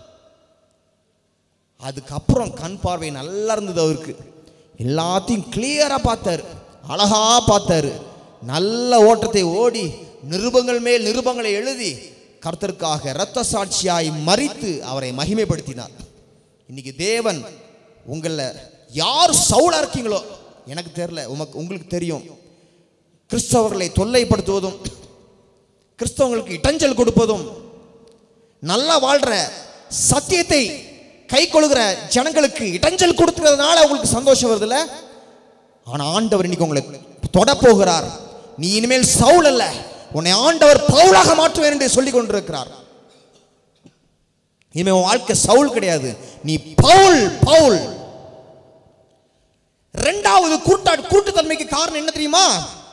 அதுக்கப்புறம் கண் பார்வை நல்லா இருந்தது அவருக்கு எல்லாத்தையும் கிளியரா பார்த்தாரு அழகா பார்த்தாரு நல்ல ஓட்டத்தை ஓடி நிருபங்கள் மேல் நிருபங்களை எழுதி கர்த்தருக்காக இரத்த சாட்சியாய் மறித்து அவரை மகிமைப்படுத்தினார் இன்னைக்கு தேவன் உங்களை யார் சவுளா இருக்கீங்களோ எனக்கு தெரியல உமக்கு உங்களுக்கு தெரியும் கிறிஸ்தவர்களை தொல்லைப்படுத்துவதும் கிறிஸ்தவங்களுக்கு இடைஞ்சல் கொடுப்பதும் நல்லா வாழ்ற சத்தியத்தை கை கொள்கிற ஜனங்களுக்கு இடைஞ்சல் கொடுக்கிறதுனால உங்களுக்கு சந்தோஷம் வருதுல்ல ஆனா ஆண்டவர் இன்னைக்கு உங்களை தொட போகிறார் நீ இனிமேல் சவுல் அல்ல உன்னை ஆண்டவர் பவுலாக மாற்றுவேன் என்று சொல்லிக் கொண்டிருக்கிறார் இனிமே உன் வாழ்க்கை சவுல் கிடையாது நீ பவுல் பவுல் ரெண்டாவது கூட்டா கூட்டுத்தன்மைக்கு காரணம் என்ன தெரியுமா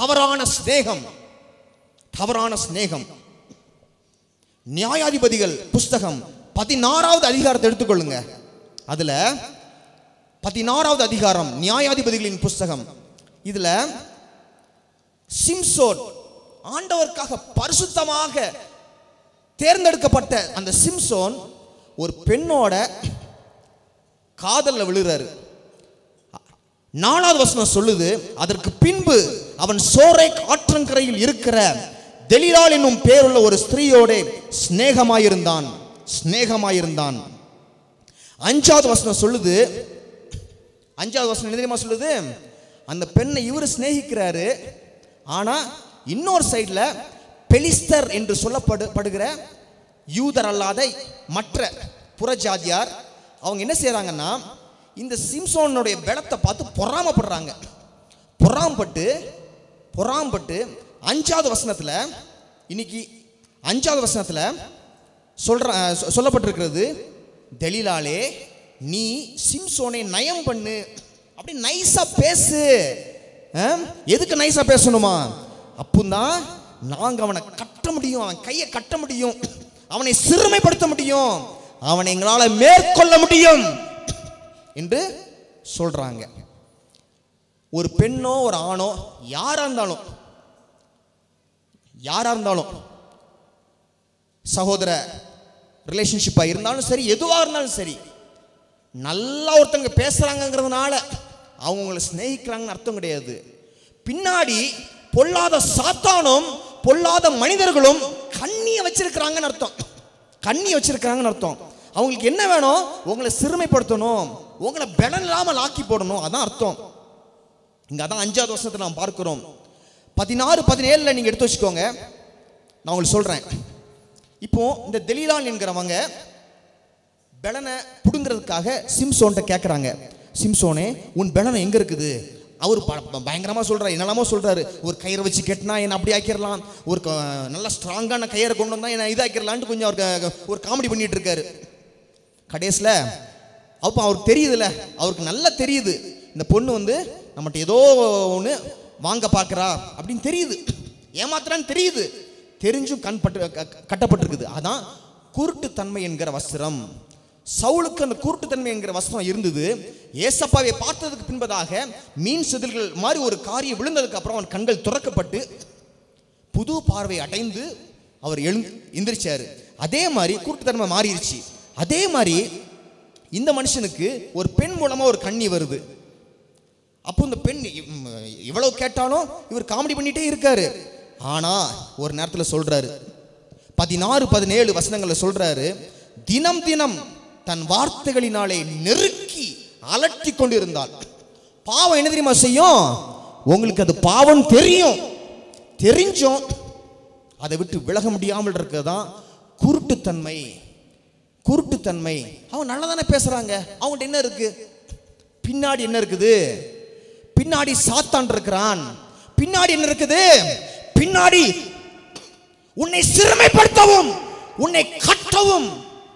தவறான சிநேகம் தவறான சிநேகம் நியாயாதிபதிகள் புஸ்தகம் பதினாறாவது அதிகாரத்தை எடுத்துக்கொள்ளுங்க அதுல பதினாறாவது அதிகாரம் நியாயாதிபதிகளின் புஸ்தகம் இதுல சிம்சோன் ஆண்டவருக்காக பரிசுத்தமாக தேர்ந்தெடுக்கப்பட்ட அந்த சிம்சோன் ஒரு பெண்ணோட காதல்ல விழுறாரு நாலாவது வசனம் சொல்லுது அதற்கு பின்பு அவன் சோரை ஆற்றங்கரையில் இருக்கிற தெலிலால் என்னும் பேருள்ள ஒரு ஸ்திரீயோட சிநேகமாயிருந்தான் சிநேகமாயிருந்தான் அஞ்சாவது வசனம் சொல்லுது அஞ்சாவது வசனம் என்ன தெரியுமா சொல்லுது அந்த பெண்ணை இவர் சிநேகிக்கிறாரு ஆனா இன்னொரு சைடுல பெலிஸ்தர் என்று சொல்லப்படு படுகிற யூதர் அல்லாத மற்ற புறஜாதியார் அவங்க என்ன செய்றாங்கன்னா இந்த சிம்சோனுடைய பலத்தை பார்த்து பொறாமப்படுறாங்க பொறாமப்பட்டு பொறாமப்பட்டு அஞ்சாவது வசனத்துல இன்னைக்கு அஞ்சாவது வசனத்துல சொல்ற சொ- சொல்லப்பட்டிருக்கிறது தெலிலாலே நீ சிம்சோனை நயம் பண்ணு அப்படி நைஸா பேசு ஆ? எதுக்கு நைஸா பேசணுமா அப்போதான் நாங்க அவனை கட்ட முடியும் அவன் கையை கட்ட முடியும் அவனை சிறுமைப்படுத்த முடியும் அவனை எங்களால மேற்கொள்ள முடியும் என்று சொல்றாங்க ஒரு பெண்ணோ ஒரு ஆணோ யாரா இருந்தாலும் யாரா இருந்தாலும் சகோதர ரிலேஷன்ஷிப்பாக இருந்தாலும் சரி எதுவாக இருந்தாலும் சரி நல்லா ஒருத்தங்க பேசுறாங்கங்கிறதுனால அவங்க உங்களை சிநேகிக்கிறாங்கன்னு அர்த்தம் கிடையாது பின்னாடி பொல்லாத சாத்தானும் பொல்லாத மனிதர்களும் கண்ணியை வச்சிருக்கிறாங்கன்னு அர்த்தம் கண்ணியை வச்சிருக்கிறாங்கன்னு அர்த்தம் அவங்களுக்கு என்ன வேணும் உங்களை சிறுமைப்படுத்தணும் உங்களை பலன் இல்லாமல் ஆக்கி போடணும் அதான் அர்த்தம் இங்க அதான் அஞ்சாவது வருஷத்தை நாம் பார்க்கிறோம் பதினாறு பதினேழுல நீங்க எடுத்து வச்சுக்கோங்க நான் உங்களுக்கு சொல்றேன் இப்போ இந்த தெலீலான் என்கிறவங்க பெலனை புடுங்கிறதுக்காக சிம்சோன்ட்ட கேட்குறாங்க சிம்சோனே உன் பெலனை எங்க இருக்குது அவர் ப- ப- பயங்கரமா சொல்றாரு என்னெல்லாமோ சொல்றாரு ஒரு கயிறை வச்சு கெட்டினா என்ன அப்படி ஆக்கிடலாம் ஒரு க- நல்ல ஸ்ட்ராங்கான கயிறை கொண்டு வந்தா என்ன இதாக்கிடலான்ட்டு கொஞ்சம் அவர் க- ஒரு காமெடி பண்ணிட்டு இருக்காரு கடைசியில் அப்போ அவருக்கு தெரியுதுல்ல அவருக்கு நல்லா தெரியுது இந்த பொண்ணு வந்து நம்மகிட்ட ஏதோ ஒன்று வாங்க பார்க்குறா அப்படின்னு தெரியுது ஏமாத்துறான்னு தெரியுது தெரிஞ்சும் கண் பட்டு க- க- கட்டப்பட்டிருக்குது அதான் குருட்டுத்தன்மை என்கிற வஸ்திரம் சவுலுக்கு அந்த குருட்டுத்தன்மை என்கிற வஸ்திரம் இருந்தது ஏசப்பாவை பார்த்ததுக்கு பின்பதாக மீன் செதில்கள் மாதிரி ஒரு காரியம் விழுந்ததுக்கு அப்புறம் அவன் கண்கள் துறக்கப்பட்டு புது பார்வை அடைந்து அவர் எழு எந்திரிச்சாரு அதே மாதிரி குருட்டுத்தன்மை மாறிடுச்சு அதே மாதிரி இந்த மனுஷனுக்கு ஒரு பெண் மூலமா ஒரு கண்ணி வருது அப்போ இந்த பெண் இவ்- இவ்வளவு கேட்டாலும் இவர் காமெடி பண்ணிட்டே இருக்காரு ஆனா ஒரு நேரத்துல சொல்றாரு பதினாறு பதினேழு வசனங்கள்ல சொல்றாரு தினம் தினம் தன் வார்த்தைகளினாலே நெருக்கி அலட்டி கொண்டிருந்தாள் பாவம் என்ன தெரியுமா செய்யும் உங்களுக்கு அது பாவம் தெரியும் தெரிஞ்சும் அதை விட்டு விலக முடியாமல் இருக்கிறதான் குருட்டுத்தன்மை குருட்டுத்தன்மை அவங்க நல்லா தானே பேசுறாங்க அவங்கள்ட்ட என்ன இருக்கு பின்னாடி என்ன இருக்குது பின்னாடி சாத்தான் இருக்கிறான் பின்னாடி என்ன இருக்குது பின்னாடி உன்னை சிறுமைப்படுத்தவும் உன்னை கட்டவும்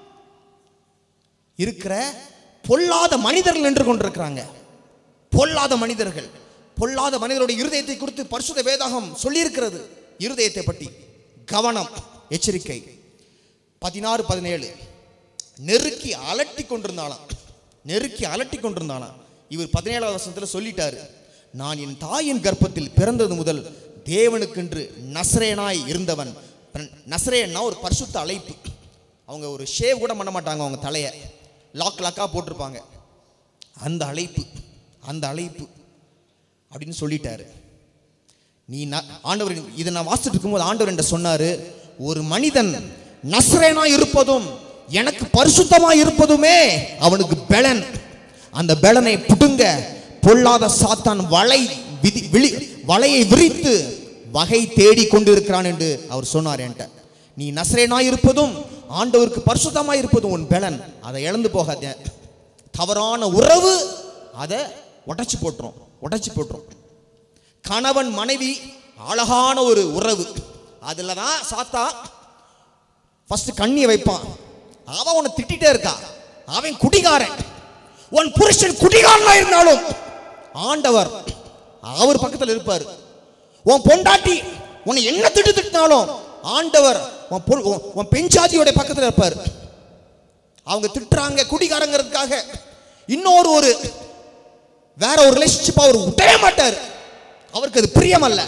இருக்கிற பொல்லாத மனிதர்கள் நின்று கொண்டிருக்கிறாங்க பொல்லாத மனிதர்கள் பொல்லாத மனிதருடைய இருதயத்தை குறித்து பரிசுத்த வேதாகம் சொல்லியிருக்கிறது இருதயத்தை பற்றி கவனம் எச்சரிக்கை பதினாறு பதினேழு நெருக்கி அலட்டி கொண்டிருந்தாளாம் நெருக்கி அலட்டி கொண்டிருந்தாளாம் இவர் பதினேழாவது வருஷத்துல சொல்லிட்டாரு நான் என் தாயின் கர்ப்பத்தில் பிறந்தது முதல் தேவனுக்கென்று நசரேனாய் இருந்தவன் நசரேன்னா ஒரு பரிசுத்த அழைப்பு அவங்க ஒரு ஷேவ் கூட பண்ண மாட்டாங்க அவங்க தலையை லாக் லாக்காக போட்டிருப்பாங்க அந்த அழைப்பு அந்த அழைப்பு அப்படின்னு சொல்லிட்டாரு நீ ந- ஆண்டவர் இதை நான் வாசிட்டு இருக்கும்போது ஆண்டவர் என்ற சொன்னாரு ஒரு மனிதன் நஸ்ரேனா இருப்பதும் எனக்கு பரிசுத்தமா இருப்பதுமே அவனுக்கு பெலன் அந்த பெலனை புடுங்க பொல்லாத சாத்தான் வலை விதி விழி வலையை விரித்து வகை தேடி கொண்டிருக்கிறான் என்று அவர் சொன்னார் என்கிட்ட நீ நஸ்ரேனா இருப்பதும் ஆண்டவருக்கு பரிசுத்தமா இருப்பதும் உன் பெலன் அதை இழந்து போகாத தவறான உறவு அதை உடைச்சு போட்டுரும் உடைச்சு போட்டுரும் கணவன் மனைவி அழகான ஒரு உறவு அதுல தான் சாத்தா ஃபர்ஸ்ட் கண்ணியை வைப்பான் அவன் உன்னை திட்டிட்டே இருக்கா அவன் குடிகாரன் உன் புருஷன் குடிகாரனா இருந்தாலும் ஆண்டவர் அவர் பக்கத்தில் இருப்பார் உன் பொண்டாட்டி உன்னை என்ன திட்டு திட்டினாலும் ஆண்டவர் உன் பொ- உன்- உன் பெஞ்சாதியோட பக்கத்துல இருப்பார் அவங்க திட்டுறாங்க குடிகாரங்கிறதுக்காக இன்னொரு ஒரு வேற ஒரு ரிலேஷன்ஷிப் அவர் விட்டவே மாட்டார் அவருக்கு அது பிரியமல்ல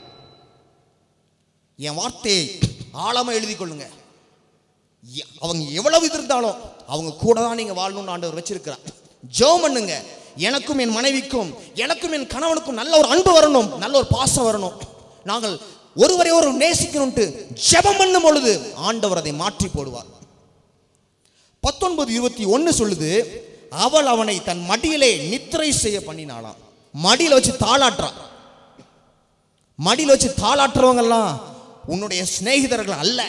என் வார்த்தையை ஆழமா எழுதி கொள்ளுங்க எ- அவங்க எவ்வளவு இது இருந்தாலும் அவங்க கூட தான் நீங்க வாழணும்னு ஆண்டவர் வச்சிருக்கிறார் ஜெபம் பண்ணுங்க எனக்கும் என் மனைவிக்கும் எனக்கும் என் கணவனுக்கும் நல்ல ஒரு அன்பு வரணும் நல்ல ஒரு பாசம் வரணும் நாங்கள் ஒருவரை ஒரு நேசிக்கணும்ட்டு ஜெபம் பண்ணும் பொழுது ஆண்டவர் அதை மாற்றி போடுவார் பத்தொன்பது இருபத்தி ஒன்னு சொல்லுது அவள் அவனை தன் மடியிலே நித்திரை செய்ய பண்ணினாளாம் மடியில வச்சு தாளாட்டுறா மடியில வச்சு தாளாட்டுறவங்கெல்லாம் உன்னுடைய சிநேகிதர்கள் அல்ல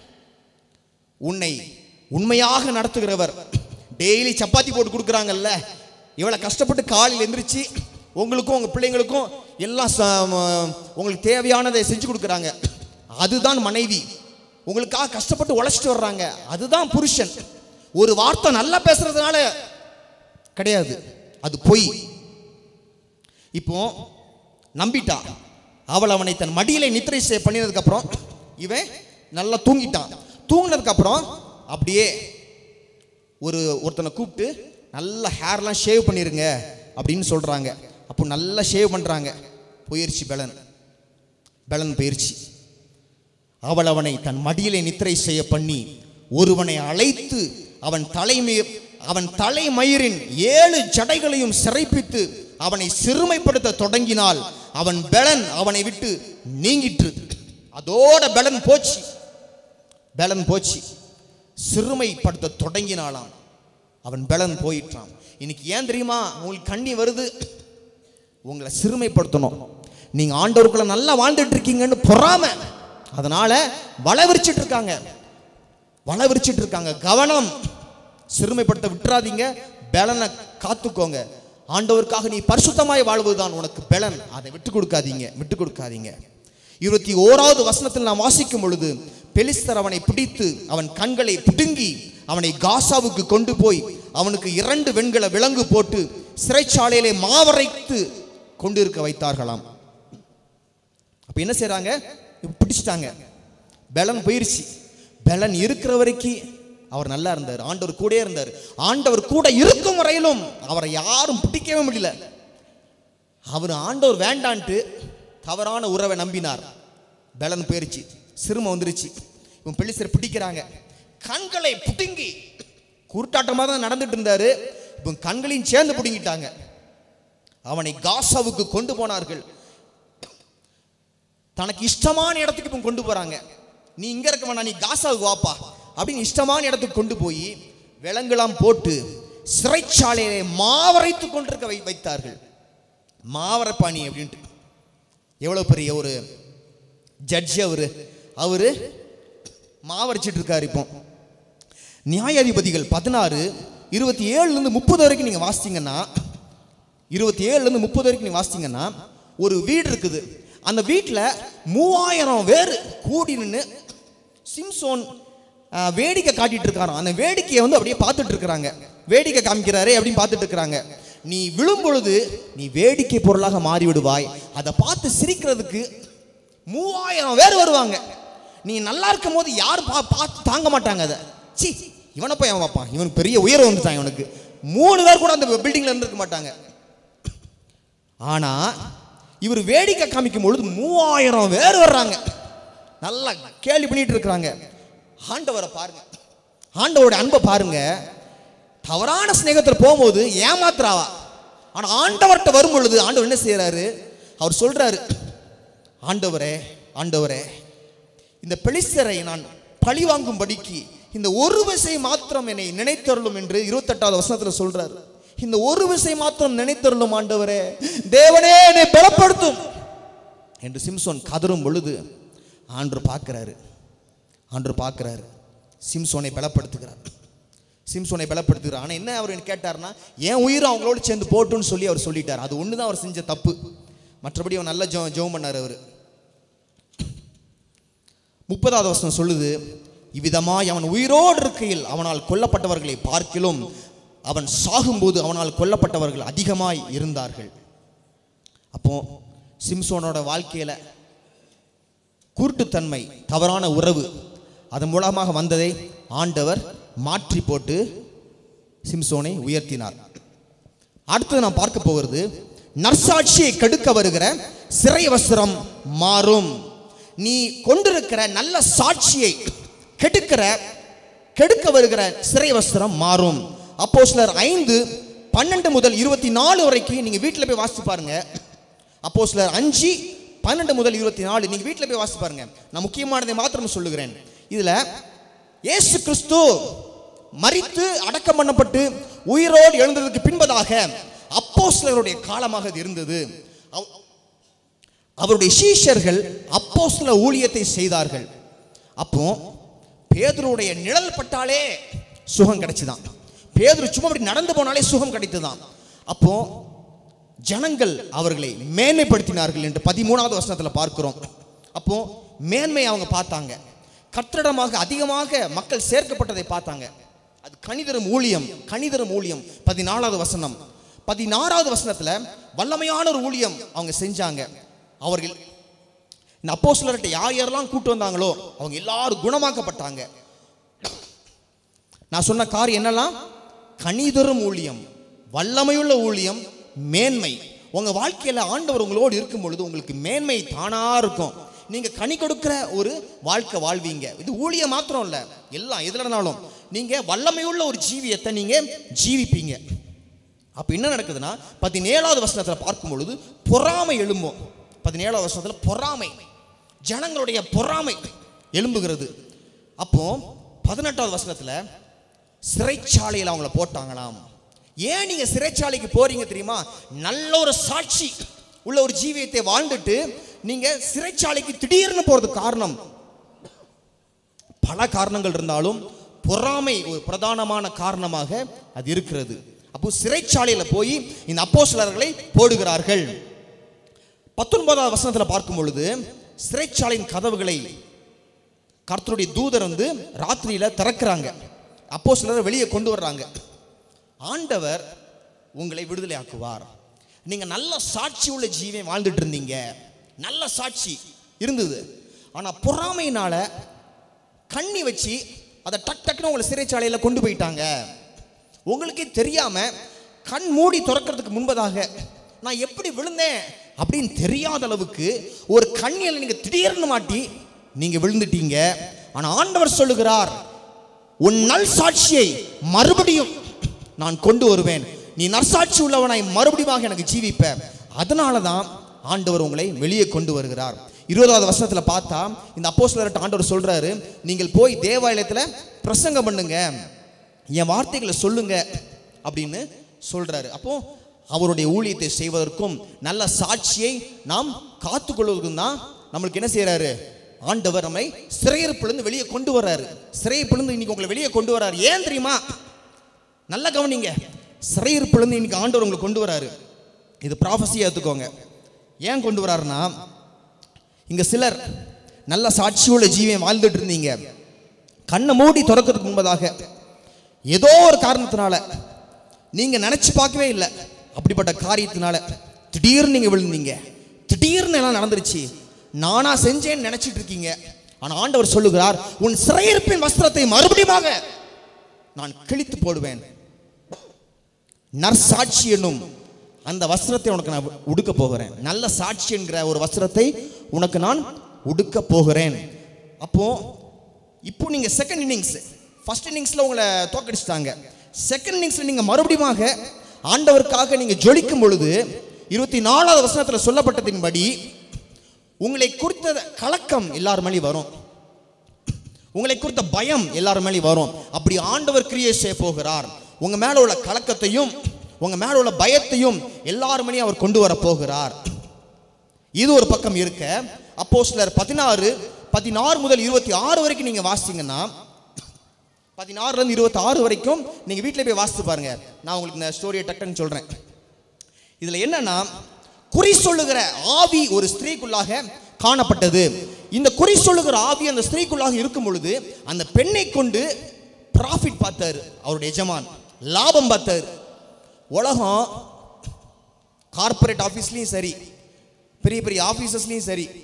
உன்னை உண்மையாக நடத்துகிறவர் டெய்லி சப்பாத்தி போட்டு கொடுக்குறாங்கல்ல இவ்வளவு கஷ்டப்பட்டு காலையில் எந்திரிச்சு உங்களுக்கும் உங்க பிள்ளைங்களுக்கும் எல்லாம் ச- ம- உங்களுக்கு தேவையானதை செஞ்சு கொடுக்குறாங்க அதுதான் மனைவி உங்களுக்காக கஷ்டப்பட்டு உழைச்சிட்டு வர்றாங்க அதுதான் புருஷன் ஒரு வார்த்தை நல்லா பேசுறதுனால கிடையாது அது பொய் இப்போ நம்பிட்டா அவள் அவனை தன் மடியிலே நித்திரை செய்ய பண்ணினதுக்கு அப்புறம் இவன் நல்லா தூங்கிட்டான் தூங்கினதுக்கு அப்புறம் அப்படியே ஒரு ஒருத்தனை கூப்பிட்டு நல்லா ஹேர்லாம் ஷேவ் பண்ணிருங்க அப்படின்னு சொல்றாங்க அப்போ நல்லா ஷேவ் பண்றாங்க போயிருச்சு பெலன் பெலன் போயிருச்சு அவள் அவனை தன் மடியிலே நித்திரை செய்ய பண்ணி ஒருவனை அழைத்து அவன் தலைமை அவன் தலைமயிரின் ஏழு ஜடைகளையும் சிறைப்பித்து அவனை சிறுமைப்படுத்த தொடங்கினால் அவன் பெலன் அவனை விட்டு நீங்கிற்று அதோட பெலன் போச்சு பெலன் போச்சு சிறுமைப்படுத்த தொடங்கினாளாம் அவன் பெலன் போயிட்டான் இன்னைக்கு ஏன் தெரியுமா உங்களுக்கு கண்ணி வருது உங்களை சிறுமைப்படுத்தணும் நீங்க ஆண்டவருக்குள்ள நல்லா வாழ்ந்துட்டு இருக்கீங்கன்னு பொறாம அதனால வலை விரிச்சிட்டு இருக்காங்க வலை விரிச்சிட்டு இருக்காங்க கவனம் சிறுமைப்படுத்த விட்டுறாதீங்க பெலனை காத்துக்கோங்க ஆண்டவருக்காக நீ பரிசுத்தமாய் வாழ்வதுதான் உனக்கு பெலன் அதை விட்டு கொடுக்காதீங்க விட்டு கொடுக்காதீங்க இருபத்தி ஓராவது வசனத்தில் நாம் வாசிக்கும் பொழுது பெலிஸ்தர் அவனை பிடித்து அவன் கண்களை பிடுங்கி அவனை காசாவுக்கு கொண்டு போய் அவனுக்கு இரண்டு வெண்கல விலங்கு போட்டு சிறைச்சாலையிலே மாவரைத்து கொண்டு இருக்க வைத்தார்களாம் அப்ப என்ன செய்றாங்க இப்ப பிடிச்சிட்டாங்க பெலன் போயிருச்சு பெலன் இருக்கிற வரைக்கும் அவர் நல்லா இருந்தார் ஆண்டவர் கூடயே இருந்தார் ஆண்டவர் கூட இருக்கும் வரையிலும் அவரை யாரும் பிடிக்கவே முடியல அவர் ஆண்டவர் வேண்டான்ட்டு தவறான உறவை நம்பினார் பெலன் போயிருச்சு சிறுமை வந்துருச்சு இவன் பெலிசர் பிடிக்கிறாங்க கண்களை பிடுங்கி குருட்டாட்டமாக தான் நடந்துட்டு இருந்தாரு இவன் கண்களையும் சேர்ந்து பிடுங்கிட்டாங்க அவனை காசாவுக்கு கொண்டு போனார்கள் தனக்கு இஷ்டமான இடத்துக்கு இப்போ கொண்டு போறாங்க நீ இங்க இருக்க வேணாம் நீ காசாவுக்கு வாப்பா அப்படின்னு இஷ்டமான இடத்துக்கு கொண்டு போய் விலங்குலாம் போட்டு சிறைச்சாலையிலே மாவரைத்து கொண்டிருக்க வை வைத்தார்கள் மாவரைப்பாணி அப்படின்ட்டு எவ்வளவு பெரிய ஒரு ஜட்ஜ் அவரு அவரு மாவரைச்சிட்டு இருக்காரு இப்போ நியாயாதிபதிகள் பதினாறு இருபத்தி ஏழுல இருந்து முப்பது வரைக்கும் நீங்க வாசித்தீங்கன்னா இருபத்தி ஏழுல இருந்து முப்பது வரைக்கும் நீங்க வாசித்தீங்கன்னா ஒரு வீடு இருக்குது அந்த வீட்டில் மூவாயிரம் பேர் கூடி நின்று சிம்சோன் ஆஹ், வேடிக்கை காட்டிட்டு இருக்காராம் அந்த வேடிக்கையை வந்து அப்படியே பார்த்துட்டு இருக்கிறாங்க வேடிக்கை காமிக்கிறாரே அப்படின்னு பார்த்துட்டு இருக்கிறாங்க நீ விழும் பொழுது நீ வேடிக்கை பொருளாக மாறி விடுவாய் அதை பார்த்து சிரிக்கிறதுக்கு மூவாயிரம் பேர் வருவாங்க நீ நல்லா இருக்கும் போது யாரும் பா பார்த்து தாங்க மாட்டாங்க அதை சி இவனை போய் அவன் பார்ப்பான் இவனுக்கு பெரிய உயரம் வந்துட்டான் இவனுக்கு மூணு பேர் கூட அந்த பில்டிங்ல இருந்திருக்க மாட்டாங்க ஆனா இவர் வேடிக்கை காமிக்கும் பொழுது மூவாயிரம் பேர் வர்றாங்க நல்லா கேள்வி பண்ணிட்டு இருக்கிறாங்க ஆண்டவரை பாருங்க ஆண்டவரோட அன்பை பாருங்க தவறான சிநேகத்தில் போகும்போது ஏமாத்துறாவா ஆனா ஆண்டவர்கிட்ட வரும் பொழுது ஆண்டவர் என்ன செய்யறாரு அவர் சொல்றாரு ஆண்டவரே ஆண்டவரே இந்த பெலிஸ்தரை நான் பழி வாங்கும்படிக்கு இந்த ஒரு விசை மாத்திரம் என்னை நினைத்தருளும் என்று இருபத்தெட்டாவது வசனத்துல சொல்றாரு இந்த ஒரு விசை மாத்திரம் நினைத்தருளும் ஆண்டவரே தேவனே என்னை பலப்படுத்தும் என்று சிம்சோன் கதறும் பொழுது ஆண்டு பார்க்கிறாரு ஆண்டு பார்க்கிறாரு சிம்சோனை பலப்படுத்துகிறார் சிம்சோனை பலப்படுத்துகிறார் ஆனால் என்ன அவர் கேட்டார்னா என் உயிரும் அவங்களோட சேர்ந்து போட்டுன்னு சொல்லி அவர் சொல்லிட்டார் அது ஒன்று தான் அவர் செஞ்ச தப்பு மற்றபடி அவர் நல்ல ஜெபம் ஜெபம் பண்ணார் அவர் முப்பதாவது வசனம் சொல்லுது இவ்விதமாய் அவன் உயிரோடு இருக்கையில் அவனால் கொல்லப்பட்டவர்களை பார்க்கிலும் அவன் சாகும்போது அவனால் கொல்லப்பட்டவர்கள் அதிகமாய் இருந்தார்கள் அப்போ சிம்சோனோட வாழ்க்கையில குருட்டுத்தன்மை தவறான உறவு அதன் மூலமாக வந்ததை ஆண்டவர் மாற்றி போட்டு சிம்சோனை உயர்த்தினார் அடுத்தது நாம் பார்க்க போகிறது நற்சாட்சியை கெடுக்க வருகிற சிறை வஸ்திரம் மாறும் நீ கொண்டிருக்கிற நல்ல சாட்சியை கெடுக்கிற கெடுக்க வருகிற சிறை வஸ்திரம் மாறும் அப்போ சிலர் ஐந்து பன்னெண்டு முதல் இருபத்தி நாலு வரைக்கும் நீங்க வீட்டில் போய் வாசித்து பாருங்க அப்போ சிலர் அஞ்சு பன்னெண்டு முதல் இருபத்தி நாலு நீங்க வீட்டில் போய் வாசித்து பாருங்க நான் முக்கியமானதை மாத்திரம் சொல்லுகிறேன் இதுல இயேசு கிறிஸ்து மரித்து அடக்கம் பண்ணப்பட்டு உயிரோடு எழுந்ததுக்கு பின்பதாக அப்போஸ்தலருடைய காலமாக அது இருந்தது அவ- அவருடைய சீஷர்கள் அப்போஸ்தல ஊழியத்தை செய்தார்கள் அப்போ பேதுருடைய நிழல் பட்டாலே சுகம் கிடைச்சுதான் பேதுரு சும்மா அப்படி நடந்து போனாலே சுகம் கிடைத்துதான் அப்போ ஜனங்கள் அவர்களை மேன்மைப்படுத்தினார்கள் என்று பதிமூணாவது வசனத்துல பார்க்கிறோம் அப்போ மேன்மை அவங்க பார்த்தாங்க கத்திரிடமாக அதிகமாக மக்கள் சேர்க்கப்பட்டதை பார்த்தாங்க அது கணிதரும் ஊழியம் கணிதரும் ஊழியம் பதினாலாவது வசனம் பதினாறாவது வசனத்துல வல்லமையான ஒரு ஊழியம் அவங்க செஞ்சாங்க அவர்கள் இந்த அப்போஸ்தலர்கிட்ட யார் யாரெல்லாம் கூட்டு வந்தாங்களோ அவங்க எல்லாரும் குணமாக்கப்பட்டாங்க நான் சொன்ன காரியம் என்னெல்லாம் கணிதரும் ஊழியம் வல்லமையுள்ள ஊழியம் மேன்மை உங்க வாழ்க்கையில ஆண்டவர் உங்களோடு இருக்கும் பொழுது உங்களுக்கு மேன்மை தானா இருக்கும் நீங்க கனி கொடுக்கிற ஒரு வாழ்க்கை வாழ்வீங்க இது ஊழியம் மாத்திரம் இல்ல எல்லாம் எதுலனாலும் நீங்க வல்லமையுள்ள ஒரு ஜீவியத்தை நீங்க ஜீவிப்பீங்க அப்ப என்ன நடக்குதுன்னா பதினேழாவது வசனத்துல பார்க்கும் பொழுது பொறாமை எழும்பும் பதினேழாவது வசனத்துல பொறாமை ஜனங்களுடைய பொறாமை எழும்புகிறது அப்போ பதினெட்டாவது வசனத்துல சிறைச்சாலையில் அவங்கள போட்டாங்களாம் ஏன் நீங்க சிறைச்சாலைக்கு போறீங்க தெரியுமா நல்ல ஒரு சாட்சி உள்ள ஒரு ஜீவியத்தை வாழ்ந்துட்டு நீங்க சிறைச்சாலைக்கு திடீர்னு போறதுக்கு காரணம் பல காரணங்கள் இருந்தாலும் பொறாமை ஒரு பிரதானமான காரணமாக அது இருக்கிறது அப்போ சிறைச்சாலையில போய் இந்த அப்போஸ்தலர்களை போடுகிறார்கள் பத்தொன்பதாவது வசனத்துல பார்க்கும் பொழுது சிறைச்சாலையின் கதவுகளை கர்த்தருடைய தூதர் வந்து ராத்திரியில திறக்கிறாங்க அப்போ சிலர் வெளியே கொண்டு வர்றாங்க ஆண்டவர் உங்களை விடுதலை ஆக்குவார் நீங்க நல்ல சாட்சி உள்ள ஜீவை வாழ்ந்துட்டு இருந்தீங்க நல்ல சாட்சி இருந்தது ஆனா பொறாமையினால கண்ணி வச்சு அதை டக் டக்குன்னு உங்களை சிறைச்சாலையில கொண்டு போயிட்டாங்க உங்களுக்கே தெரியாம கண் மூடி திறக்கிறதுக்கு முன்பதாக நான் எப்படி விழுந்தேன் அப்படின்னு தெரியாத அளவுக்கு ஒரு கண்ணியில் நீங்க திடீர்னு மாட்டி நீங்க விழுந்துட்டீங்க ஆனா ஆண்டவர் சொல்லுகிறார் உன் நல் சாட்சியை மறுபடியும் நான் கொண்டு வருவேன் நீ நற்சாட்சி உள்ளவனாய் மறுபடியும் எனக்கு ஜீவிப்ப அதனால தான் ஆண்டவர் உங்களை வெளியே கொண்டு வருகிறார் இருபதாவது வசனத்துல பார்த்தா இந்த அப்போஸ்தலர்ட்ட ஆண்டவர் சொல்றாரு நீங்கள் போய் தேவாலயத்துல பிரசங்கம் பண்ணுங்க என் வார்த்தைகளை சொல்லுங்க அப்படின்னு சொல்றாரு அப்போ அவருடைய ஊழியத்தை செய்வதற்கும் நல்ல சாட்சியை நாம் காத்துக்கொள்வதற்கும் தான் நம்மளுக்கு என்ன செய்யறாரு ஆண்டவர் நம்மை சிறையிருப்பிலிருந்து வெளியே கொண்டு வர்றாரு சிறையிருப்பிலிருந்து இன்னைக்கு உங்களை வெளியே கொண்டு வர்றாரு ஏன் தெரியுமா நல்லா கவனிங்க சிறையிருப்பிலிருந்து இன்னைக்கு ஆண்டவர் உங்களை கொண்டு வராரு இது ப்ராஃபஸியாக எடுத்துக்கோங்க ஏன் கொண்டு வராருன்னா இங்க சிலர் நல்ல சாட்சியுள்ள ஜீவியம் வாழ்ந்துட்டு இருந்தீங்க கண்ணை மூடி திறக்கிறதுக்கு முன்பதாக ஏதோ ஒரு காரணத்தினால நீங்க நினைச்சு பார்க்கவே இல்லை அப்படிப்பட்ட காரியத்தினால திடீர்னு நீங்க விழுந்தீங்க திடீர்னு எல்லாம் நடந்துருச்சு நானா செஞ்சேன்னு நினைச்சிட்டு இருக்கீங்க ஆனா ஆண்டவர் சொல்லுகிறார் உன் சிறையிருப்பின் வஸ்திரத்தை மறுபடியும் நான் கிழித்து போடுவேன் நற்சாட்சி என்னும் அந்த வஸ்திரத்தை உனக்கு நான் உடுக்க போகிறேன் நல்ல சாட்சி என்கிற ஒரு வஸ்திரத்தை உனக்கு நான் உடுக்க போகிறேன் அப்போ இப்போ நீங்க செகண்ட் இன்னிங்ஸ் ஃபர்ஸ்ட் இன்னிங்ஸ்ல உங்களை தோக்கடிச்சிட்டாங்க செகண்ட் இன்னிங்ஸ்ல நீங்க மறுபடியும் ஆண்டவருக்காக நீங்க ஜொலிக்கும் பொழுது இருபத்தி நாலாவது வசனத்துல சொல்லப்பட்டதின்படி உங்களை குறித்த கலக்கம் எல்லார் மேலேயும் வரும் உங்களை குறித்த பயம் எல்லார் மேலேயும் வரும் அப்படி ஆண்டவர் கிரியை செய்ய போகிறார் உங்க மேல உள்ள கலக்கத்தையும் உங்க மேல உள்ள பயத்தையும் எல்லார் மேலேயும் அவர் கொண்டு வர போகிறார் இது ஒரு பக்கம் இருக்க அப்போ சிலர் பதினாறு பதினாறு முதல் இருபத்தி ஆறு வரைக்கும் நீங்க வாசிங்கன்னா பதினாறுல இருந்து இருபத்தி ஆறு வரைக்கும் நீங்க வீட்டில் போய் வாசித்து பாருங்க நான் உங்களுக்கு இந்த ஸ்டோரியை டக்குன்னு சொல்றேன் இதுல என்னன்னா குறி சொல்லுகிற ஆவி ஒரு ஸ்திரீக்குள்ளாக காணப்பட்டது இந்த குறி சொல்லுகிற ஆவி அந்த ஸ்திரீக்குள்ளாக இருக்கும் பொழுது அந்த பெண்ணை கொண்டு ப்ராஃபிட் பார்த்தாரு அவருடைய எஜமான் லாபம் பார்த்தாரு உலகம் கார்ப்பரேட் ஆஃபீஸ்லேயும் சரி பெரிய பெரிய ஆஃபீஸஸ்லேயும் சரி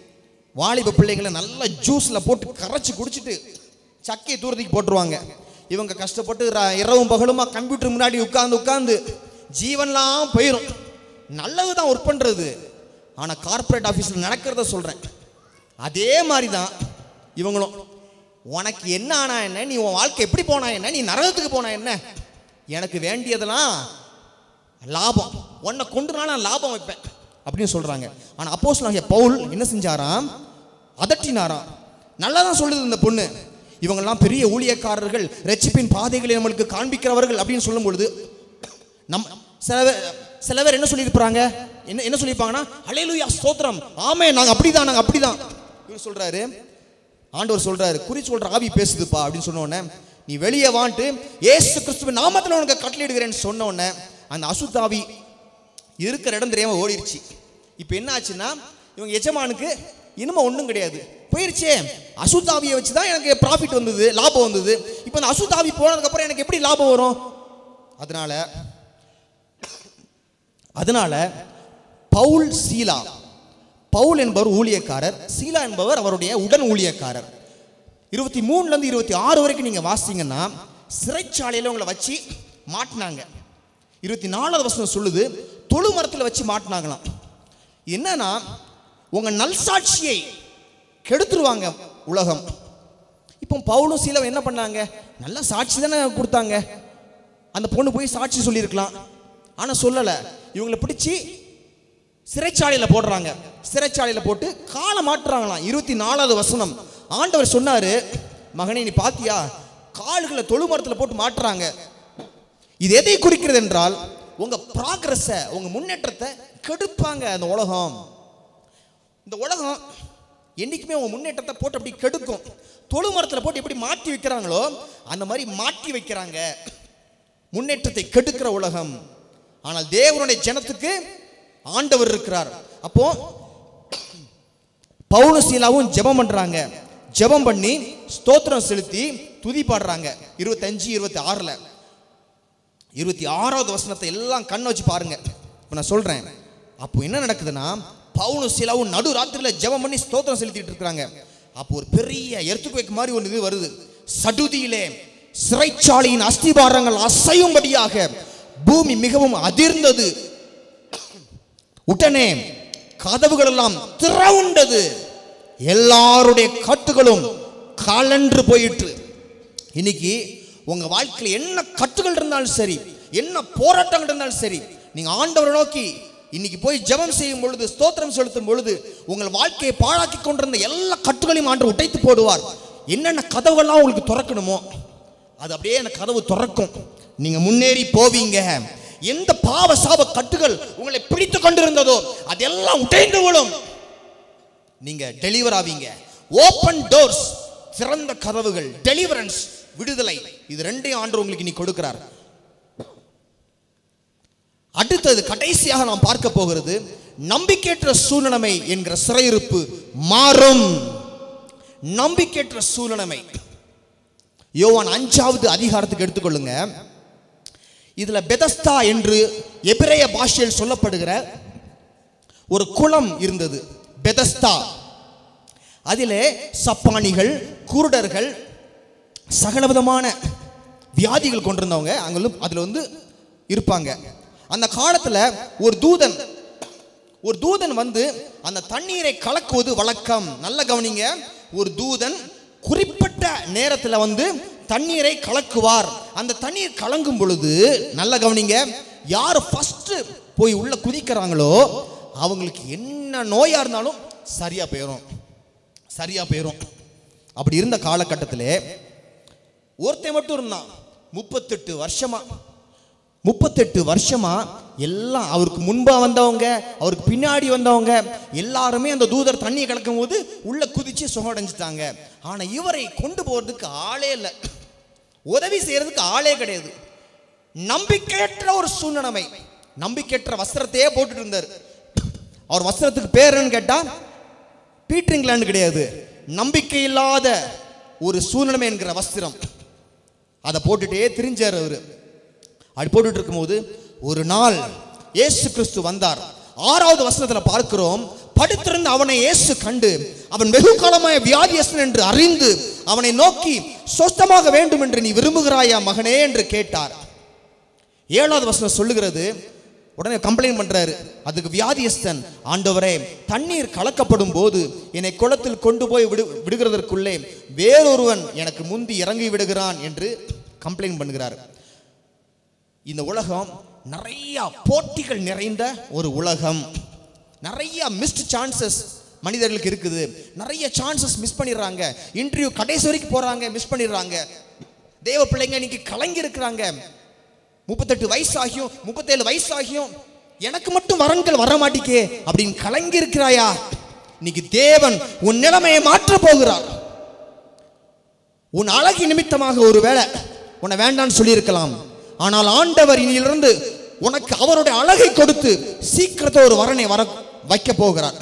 வாலிப பிள்ளைங்களை நல்லா ஜூஸில் போட்டு கரைச்சி குடிச்சிட்டு சக்கையை தூரத்துக்கு போட்டுருவாங்க இவங்க கஷ்டப்பட்டு ர- இரவும் பகலுமா கம்ப்யூட்டர் முன்னாடி உட்கார்ந்து உட்கார்ந்து ஜீவன்லாம் போயிடும் நல்லது தான் ஒர்க் பண்ணுறது ஆனால் கார்ப்பரேட் ஆஃபீஸில் நடக்கிறத சொல்கிறேன் அதே மாதிரி தான் இவங்களும் உனக்கு என்ன ஆனா என்ன நீ உன் வாழ்க்கை எப்படி போனா என்ன நீ நரகத்துக்கு போனா என்ன எனக்கு வேண்டியதெல்லாம் லாபம் உன்னை கொண்டு நான் லாபம் வைப்பேன் அப்படின்னு சொல்றாங்க ஆனா அப்போஸ் பவுல் என்ன செஞ்சாராம் அதட்டினாராம் நல்லா தான் சொல்லுது இந்த பொண்ணு இவங்கெல்லாம் பெரிய ஊழியக்காரர்கள் ரட்சிப்பின் பாதைகளை நம்மளுக்கு காண்பிக்கிறவர்கள் அப்படின்னு சொல்லும் பொழுது நம் சில பேர் சில பேர் என்ன சொல்லியிருப்பாங்க என்ன என்ன சொல்லியிருப்பாங்கன்னா அலையலுயா ஸ்தோத்திரம் ஆமே நாங்கள் அப்படிதான் நாங்கள் அப்படிதான் இவர் சொல்றாரு ஆண்டவர் சொல்றாரு குறி சொல்ற ஆவி பேசுதுப்பா அப்படின்னு சொன்ன உடனே நீ வெளியே வான்ட்டு ஏசு கிறிஸ்துவின் நாமத்தில் உனக்கு கட்டளையிடுகிறேன்னு சொன்ன உடனே அந்த அசுத்தாவி இருக்கிற இடம் தெரியாம ஓடிருச்சு இப்போ என்ன ஆச்சுன்னா இவங்க எஜமானுக்கு இனிமே ஒன்றும் கிடையாது போயிருச்சே அசுத்தாவியை வச்சு தான் எனக்கு ப்ராஃபிட் வந்தது லாபம் வந்தது இப்போ அந்த அசுத்தாவி போனதுக்கப்புறம் எனக்கு எப்படி லாபம் வரும் அதனால அதனால பவுல் சீலா பவுல் என்பவர் ஊழியக்காரர் சீலா என்பவர் அவருடைய உடன் ஊழியக்காரர் இருபத்தி மூணுல இருந்து இருபத்தி ஆறு வரைக்கும் நீங்க வாசிங்கன்னா சிறைச்சாலையில உங்களை வச்சு மாட்டினாங்க இருபத்தி நாலாவது வசனம் சொல்லுது தொழு மரத்தில் வச்சு மாட்டினாங்களாம் என்னன்னா உங்க நல்சாட்சியை கெடுத்துருவாங்க உலகம் இப்போ பவுலும் சீலம் என்ன பண்ணாங்க நல்ல சாட்சி தானே கொடுத்தாங்க அந்த பொண்ணு போய் சாட்சி சொல்லியிருக்கலாம் ஆனா சொல்லலை இவங்களை பிடிச்சி சிறைச்சாலையில் போடுறாங்க சிறைச்சாலையில் போட்டு காலை மாட்டுறாங்களாம் இருபத்தி நாலாவது வசனம் ஆண்டவர் சொன்னாரு மகனே நீ பாத்தியா கால்களை தொழுமரத்தில் போட்டு மாட்டுறாங்க இது எதை குறிக்கிறது என்றால் உங்க ப்ராக்ரஸ உங்க முன்னேற்றத்தை கெடுப்பாங்க அந்த உலகம் இந்த உலகம் என்னைக்குமே உங்க முன்னேற்றத்தை போட்டு அப்படி கெடுக்கும் தொழுமரத்தில் போட்டு எப்படி மாட்டி வைக்கிறாங்களோ அந்த மாதிரி மாட்டி வைக்கிறாங்க முன்னேற்றத்தை கெடுக்கிற உலகம் ஆனால் தேவனுடைய ஜனத்துக்கு ஆண்டவர் இருக்கிறார் அப்போ பவுலும் சீலாவும் ஜெபம் பண்றாங்க ஜெபம் பண்ணி ஸ்தோத்திரம் செலுத்தி துதி பாடுறாங்க இருபத்தஞ்சு இருபத்தி ஆறுல இருபத்தி ஆறாவது வசனத்தை எல்லாம் கண்ணை வச்சு பாருங்க இப்போ நான் சொல்றேன் அப்போ என்ன நடக்குதுன்னா பவுனும் சீலாவும் நடு ராத்திரியில் ஜெபம் பண்ணி ஸ்தோத்திரம் செலுத்திட்டு இருக்கிறாங்க அப்போ ஒரு பெரிய எர்த்துக்கு மாதிரி ஒரு இது வருது சடுதியிலே சிறைச்சாலையின் அஸ்திபாரங்கள் அசையும்படியாக பூமி மிகவும் அதிர்ந்தது உடனே கதவுகள் எல்லாம் திறவுண்டது எல்லாருடைய கட்டுகளும் கலன்று போயிற்று இன்னைக்கு உங்க வாழ்க்கையில் என்ன கட்டுகள் இருந்தாலும் சரி என்ன போராட்டங்கள் இருந்தாலும் சரி நீங்க ஆண்டவரை நோக்கி இன்னைக்கு போய் ஜெபம் செய்யும் பொழுது ஸ்தோத்திரம் செலுத்தும் பொழுது உங்கள் வாழ்க்கையை பாழாக்கி கொண்டிருந்த எல்லா கட்டுகளையும் ஆண்டவர் உடைத்து போடுவார் என்னென்ன கதவுகள்லாம் உங்களுக்கு திறக்கணுமோ அது அப்படியே அந்த கதவு திறக்கும் நீங்க முன்னேறி போவீங்க எந்த பாவ சாப கட்டுகள் உங்களை பிடித்து கொண்டிருந்ததோ அதெல்லாம் உடைந்து விடும் நீங்க டெலிவர் ஆவீங்க ஓப்பன் டோர்ஸ் திறந்த கதவுகள் டெலிவரன்ஸ் விடுதலை இது ரெண்டையும் ஆண்டு உங்களுக்கு நீ கொடுக்கிறார் அடுத்தது கடைசியாக நாம் பார்க்க போகிறது நம்பிக்கையற்ற சூழ்நிலைமை என்கிற சிறையிருப்பு மாறும் நம்பிக்கையற்ற சூழ்நிலைமை யோவான் அஞ்சாவது அதிகாரத்துக்கு எடுத்துக்கொள்ளுங்க இதுல பெதஸ்தா என்று எபிரேய பாஷையில் சொல்லப்படுகிற ஒரு குளம் இருந்தது பெதஸ்தா அதிலே சப்பானிகள் குருடர்கள் சகலவிதமான வியாதிகள் கொண்டிருந்தவங்க அங்களும் அதில் வந்து இருப்பாங்க அந்த காலத்தில் ஒரு தூதன் ஒரு தூதன் வந்து அந்த தண்ணீரை கலக்குவது வழக்கம் நல்ல கவனிங்க ஒரு தூதன் குறிப்பிட்ட நேரத்தில் வந்து தண்ணீரை கலக்குவார் அந்த தண்ணீர் கலங்கும் பொழுது நல்ல கவனிங்க யார் ஃபர்ஸ்ட் போய் உள்ள குதிக்கிறாங்களோ அவங்களுக்கு என்ன நோயா இருந்தாலும் சரியா போயிடும் சரியா போயிடும் அப்படி இருந்த காலகட்டத்திலே ஒருத்தன் மட்டும் இருந்தான் முப்பத்தெட்டு வருஷமா முப்பத்தெட்டு வருஷமா எல்லாம் அவருக்கு முன்பா வந்தவங்க அவருக்கு பின்னாடி வந்தவங்க எல்லாருமே அந்த தூதர் தண்ணியை கலக்கும் போது உள்ள குதிச்சு சுகடைஞ்சிட்டாங்க ஆனா இவரை கொண்டு போறதுக்கு ஆளே இல்லை உதவி செய்யறதுக்கு ஆளே கிடையாது நம்பிக்கையற்ற ஒரு சூழ்நிலைமை நம்பிக்கையற்ற வஸ்திரத்தையே போட்டுட்டு இருந்தார் அவர் வஸ்திரத்துக்கு பேர் என்னன்னு கேட்டா பீட்டர் இங்கிலாந்து கிடையாது நம்பிக்கை இல்லாத ஒரு சூழ்நிலைமை என்கிற வஸ்திரம் அதை போட்டுட்டே திரிஞ்சார் அவரு அப்படி போட்டுட்டு இருக்கும்போது ஒரு நாள் இயேசு கிறிஸ்து வந்தார் ஆறாவது வசனத்துல பார்க்கிறோம் படுத்திருந்த அவனை இயேசு கண்டு அவன் வெகு காலமாய வியாதியஸ்தன் என்று அறிந்து அவனை நோக்கி சொஸ்தமாக வேண்டும் என்று நீ விரும்புகிறாயா மகனே என்று கேட்டார் ஏழாவது வசனம் சொல்லுகிறது உடனே கம்ப்ளைண்ட் பண்றாரு அதுக்கு வியாதியஸ்தன் ஆண்டவரே தண்ணீர் கலக்கப்படும் போது என்னை குளத்தில் கொண்டு போய் விடு விடுகிறதற்குள்ளே வேறொருவன் எனக்கு முந்தி இறங்கி விடுகிறான் என்று கம்ப்ளைண்ட் பண்ணுகிறார் இந்த உலகம் நிறைய போட்டிகள் நிறைந்த ஒரு உலகம் நிறைய மிஸ்ட் சான்சஸ் மனிதர்களுக்கு இருக்குது நிறைய சான்சஸ் மிஸ் பண்ணிடுறாங்க இன்டர்வியூ கடைசி வரைக்கும் போறாங்க மிஸ் பண்ணிடுறாங்க தேவ பிள்ளைங்க இன்னைக்கு கலங்கி இருக்கிறாங்க முப்பத்தெட்டு வயசாகியும் முப்பத்தேழு வயசாகியும் எனக்கு மட்டும் வரன்கள் வர மாட்டிக்கே அப்படின்னு கலங்கி இருக்கிறாயா இன்னைக்கு தேவன் உன் நிலைமையை மாற்ற போகிறார் உன் அழகி நிமித்தமாக ஒருவேளை உன்னை வேண்டான்னு சொல்லியிருக்கலாம் ஆனால் ஆண்டவர் இனியிலிருந்து உனக்கு அவருடைய அழகை கொடுத்து சீக்கிரத்தை ஒரு வரனை வர வைக்க போகிறார்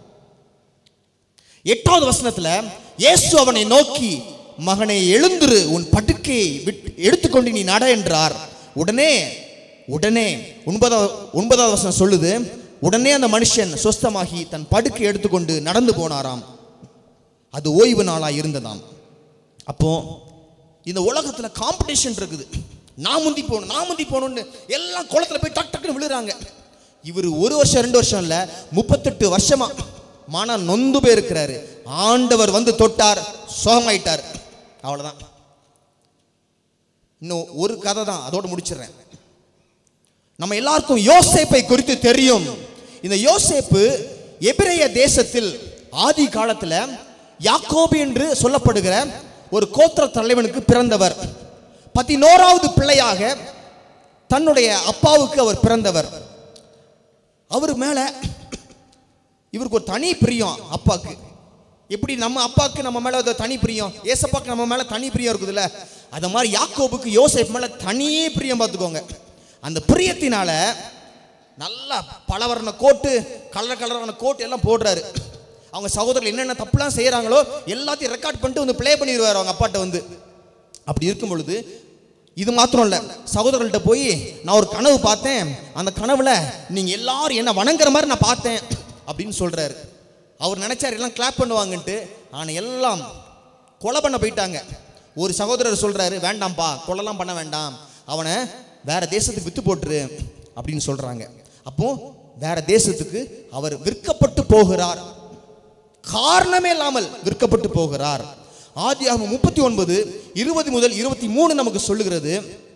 எட்டாவது வசனத்துல இயேசு அவனை நோக்கி மகனை எழுந்துரு உன் படுக்கையை விட்டு எடுத்துக்கொண்டு நீ நட என்றார் உடனே உடனே ஒன்பதாவது ஒன்பதாவது வசனம் சொல்லுது உடனே அந்த மனுஷன் சொஸ்தமாகி தன் படுக்கை எடுத்துக்கொண்டு நடந்து போனாராம் அது ஓய்வு நாளா இருந்ததாம் அப்போ இந்த உலகத்துல காம்படிஷன் இருக்குது நான் முந்தி போகணும் நான் முந்தி போகணும்னு எல்லாம் குளத்துல போய் டக் டக்குன்னு விழுறாங்க இவர் ஒரு வருஷம் ரெண்டு வருஷம் இல்ல முப்பத்தெட்டு வருஷமா மன நொந்து போயிருக்கிறாரு ஆண்டவர் வந்து தொட்டார் சோகமாயிட்டார் அவ்வளவுதான் இன்னும் ஒரு கதை தான் அதோட முடிச்சிடுறேன் நம்ம எல்லாருக்கும் யோசேப்பை குறித்து தெரியும் இந்த யோசேப்பு எபிரேய தேசத்தில் ஆதி காலத்துல யாக்கோபு என்று சொல்லப்படுகிற ஒரு கோத்திர தலைவனுக்கு பிறந்தவர் பதினோராவது பிள்ளையாக தன்னுடைய அப்பாவுக்கு அவர் பிறந்தவர் அவர் மேல இவருக்கு ஒரு தனி பிரியம் அப்பாக்கு எப்படி நம்ம அப்பாக்கு நம்ம மேல ஒரு தனி பிரியம் ஏசப்பாக்கு நம்ம மேல தனி பிரியம் இருக்குதுல்ல அத மாதிரி யாக்கோபுக்கு யோசேப் மேல தனியே பிரியம் பார்த்துக்கோங்க அந்த பிரியத்தினால நல்லா பலவர்ண கோட்டு கலர் கலரான கோட்டு எல்லாம் போடுறாரு அவங்க சகோதரர்கள் என்னென்ன தப்புலாம் செய்கிறாங்களோ எல்லாத்தையும் ரெக்கார்ட் பண்ணிட்டு வந்து ப்ளே பண்ணிடுவார் அவங்க அப்பாட்ட வந்து அப்படி இருக்கும் பொழுது இது மாத்திரம் இல்லை சகோதரர்கள்ட்ட போய் நான் ஒரு கனவு பார்த்தேன் அந்த கனவுல நீங்கள் எல்லாரும் என்ன வணங்குற மாதிரி நான் பார்த்தேன் அப்படின்னு சொல்றாரு அவர் நினைச்சார் எல்லாம் கிளாப் பண்ணுவாங்கன்ட்டு ஆனால் எல்லாம் கொலை பண்ண போயிட்டாங்க ஒரு சகோதரர் சொல்றாரு வேண்டாம்ப்பா கொலைலாம் பண்ண வேண்டாம் அவனை வேற தேசத்துக்கு வித்து போட்டுரு அப்படின்னு சொல்றாங்க அப்போ வேற தேசத்துக்கு அவர் விற்கப்பட்டு போகிறார் காரணமே இல்லாமல் விற்கப்பட்டு போகிறார் ஆதியாகமம் முப்பத்தி ஒன்பது இருபது முதல் இருபத்தி மூணு நமக்கு சொல்லுகிறது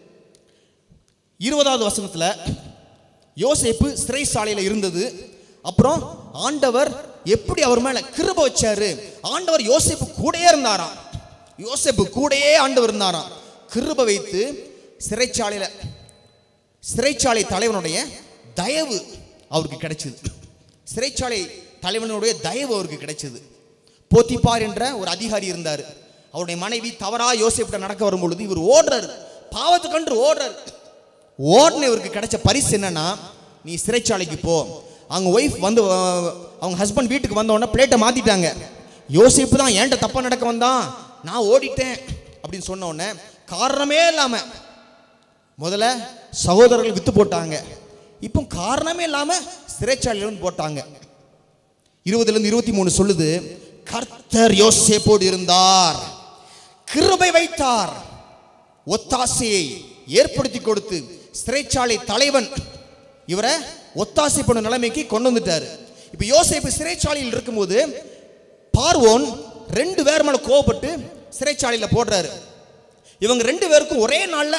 இருபதாவது வசனத்துல யோசேப்பு சிறைசாலையில் இருந்தது அப்புறம் ஆண்டவர் எப்படி அவர் மேல கிருப வச்சாரு ஆண்டவர் யோசேப்பு கூடயே இருந்தாராம் யோசேப்பு கூடயே ஆண்டவர் இருந்தாராம் கிருப வைத்து சிறைச்சாலையில சிறைச்சாலை தலைவனுடைய தயவு அவருக்கு கிடைச்சது சிறைச்சாலை தலைவனுடைய தயவு அவருக்கு கிடைச்சது போத்திப்பார் என்ற ஒரு அதிகாரி இருந்தார் அவருடைய மனைவி தவறா யோசிப்பிட்ட நடக்க வரும் பொழுது இவர் ஓடுறாரு பாவத்தை கண்டு ஓடுறாரு ஓடின இவருக்கு கிடைச்ச பரிசு என்னன்னா நீ சிறைச்சாலைக்கு போ அவங்க ஒய்ஃப் வந்து அஹ், அவங்க ஹஸ்பண்ட் வீட்டுக்கு வந்த உடனே பிளேட்டை மாத்திட்டாங்க யோசிப்பு தான் ஏன்ட்ட தப்பா நடக்க வந்தான் நான் ஓடிட்டேன் அப்படின்னு சொன்ன உடனே காரணமே இல்லாம முதல்ல சகோதரர்கள் வித்து போட்டாங்க இப்போ காரணமே இல்லாம சிறைச்சாலையில வந்து போட்டாங்க இருபதுல இருந்து இருபத்தி மூணு சொல்லுது கர்த்தர் யோசேப்போடு இருந்தார் கிருபை வைத்தார் ஒத்தாசையை ஏற்படுத்தி கொடுத்து சிறைச்சாலை தலைவன் இவரை ஒத்தாசை பண்ண நிலைமைக்கு கொண்டு வந்துட்டாரு இப்போ யோசேப்பு சிறைச்சாலையில் இருக்கும்போது பார்வோன் ரெண்டு பேர் மேல கோவப்பட்டு சிறைச்சாலையில போடுறாரு இவங்க ரெண்டு பேருக்கும் ஒரே நாள்ல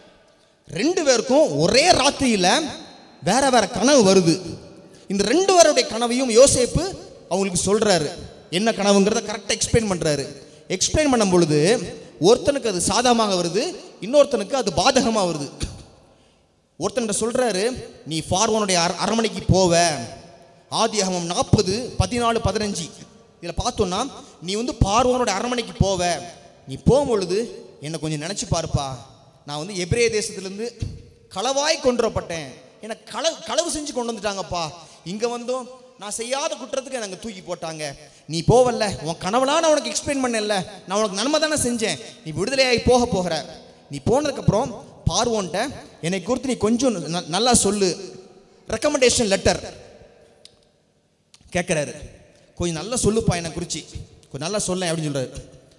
ரெண்டு பேருக்கும் ஒரே ராத்திரியில வேற வேற கனவு வருது இந்த ரெண்டு பேருடைய கனவையும் யோசேப்பு அவங்களுக்கு சொல்றாரு என்ன கனவுங்கிறத கரெக்டாக எக்ஸ்பிளைன் பண்றாரு எக்ஸ்பிளைன் பண்ணும் பொழுது ஒருத்தனுக்கு அது சாதகமாக வருது இன்னொருத்தனுக்கு அது பாதகமாக வருது ஒருத்தன் சொல்றாரு நீ பார்வோனுடைய அர- அரண்மனைக்கு போவ ஆதியாகமம் நாற்பது பதினாலு பதினஞ்சு இதில் பார்த்தோன்னா நீ வந்து பார்வோனோட அரண்மனைக்கு போவ நீ போகும்பொழுது என்னை கொஞ்சம் நினச்சி பாருப்பா நான் வந்து எபிரே தேசத்துலேருந்து களவாய் கொண்டு வரப்பட்டேன் என்னை களவு களவு செஞ்சு கொண்டு வந்துட்டாங்கப்பா இங்கே வந்தோம் நான் செய்யாத குற்றத்துக்கு எனக்கு தூக்கி போட்டாங்க நீ போவல்ல உன் கனவுலாம் நான் உனக்கு எக்ஸ்பிளைன் பண்ணல நான் உனக்கு நன்மை தானே செஞ்சேன் நீ விடுதலையாகி போக போகிற நீ போனதுக்கப்புறம் பார்வோன்ட்ட என்னை குறித்து நீ கொஞ்சம் ந- நல்லா சொல்லு ரெக்கமெண்டேஷன் லெட்டர் கேட்குறாரு கொஞ்சம் நல்லா சொல்லுப்பா என்னை குறித்து கொஞ்சம் நல்லா சொல்ல அப்படின்னு சொல்றாரு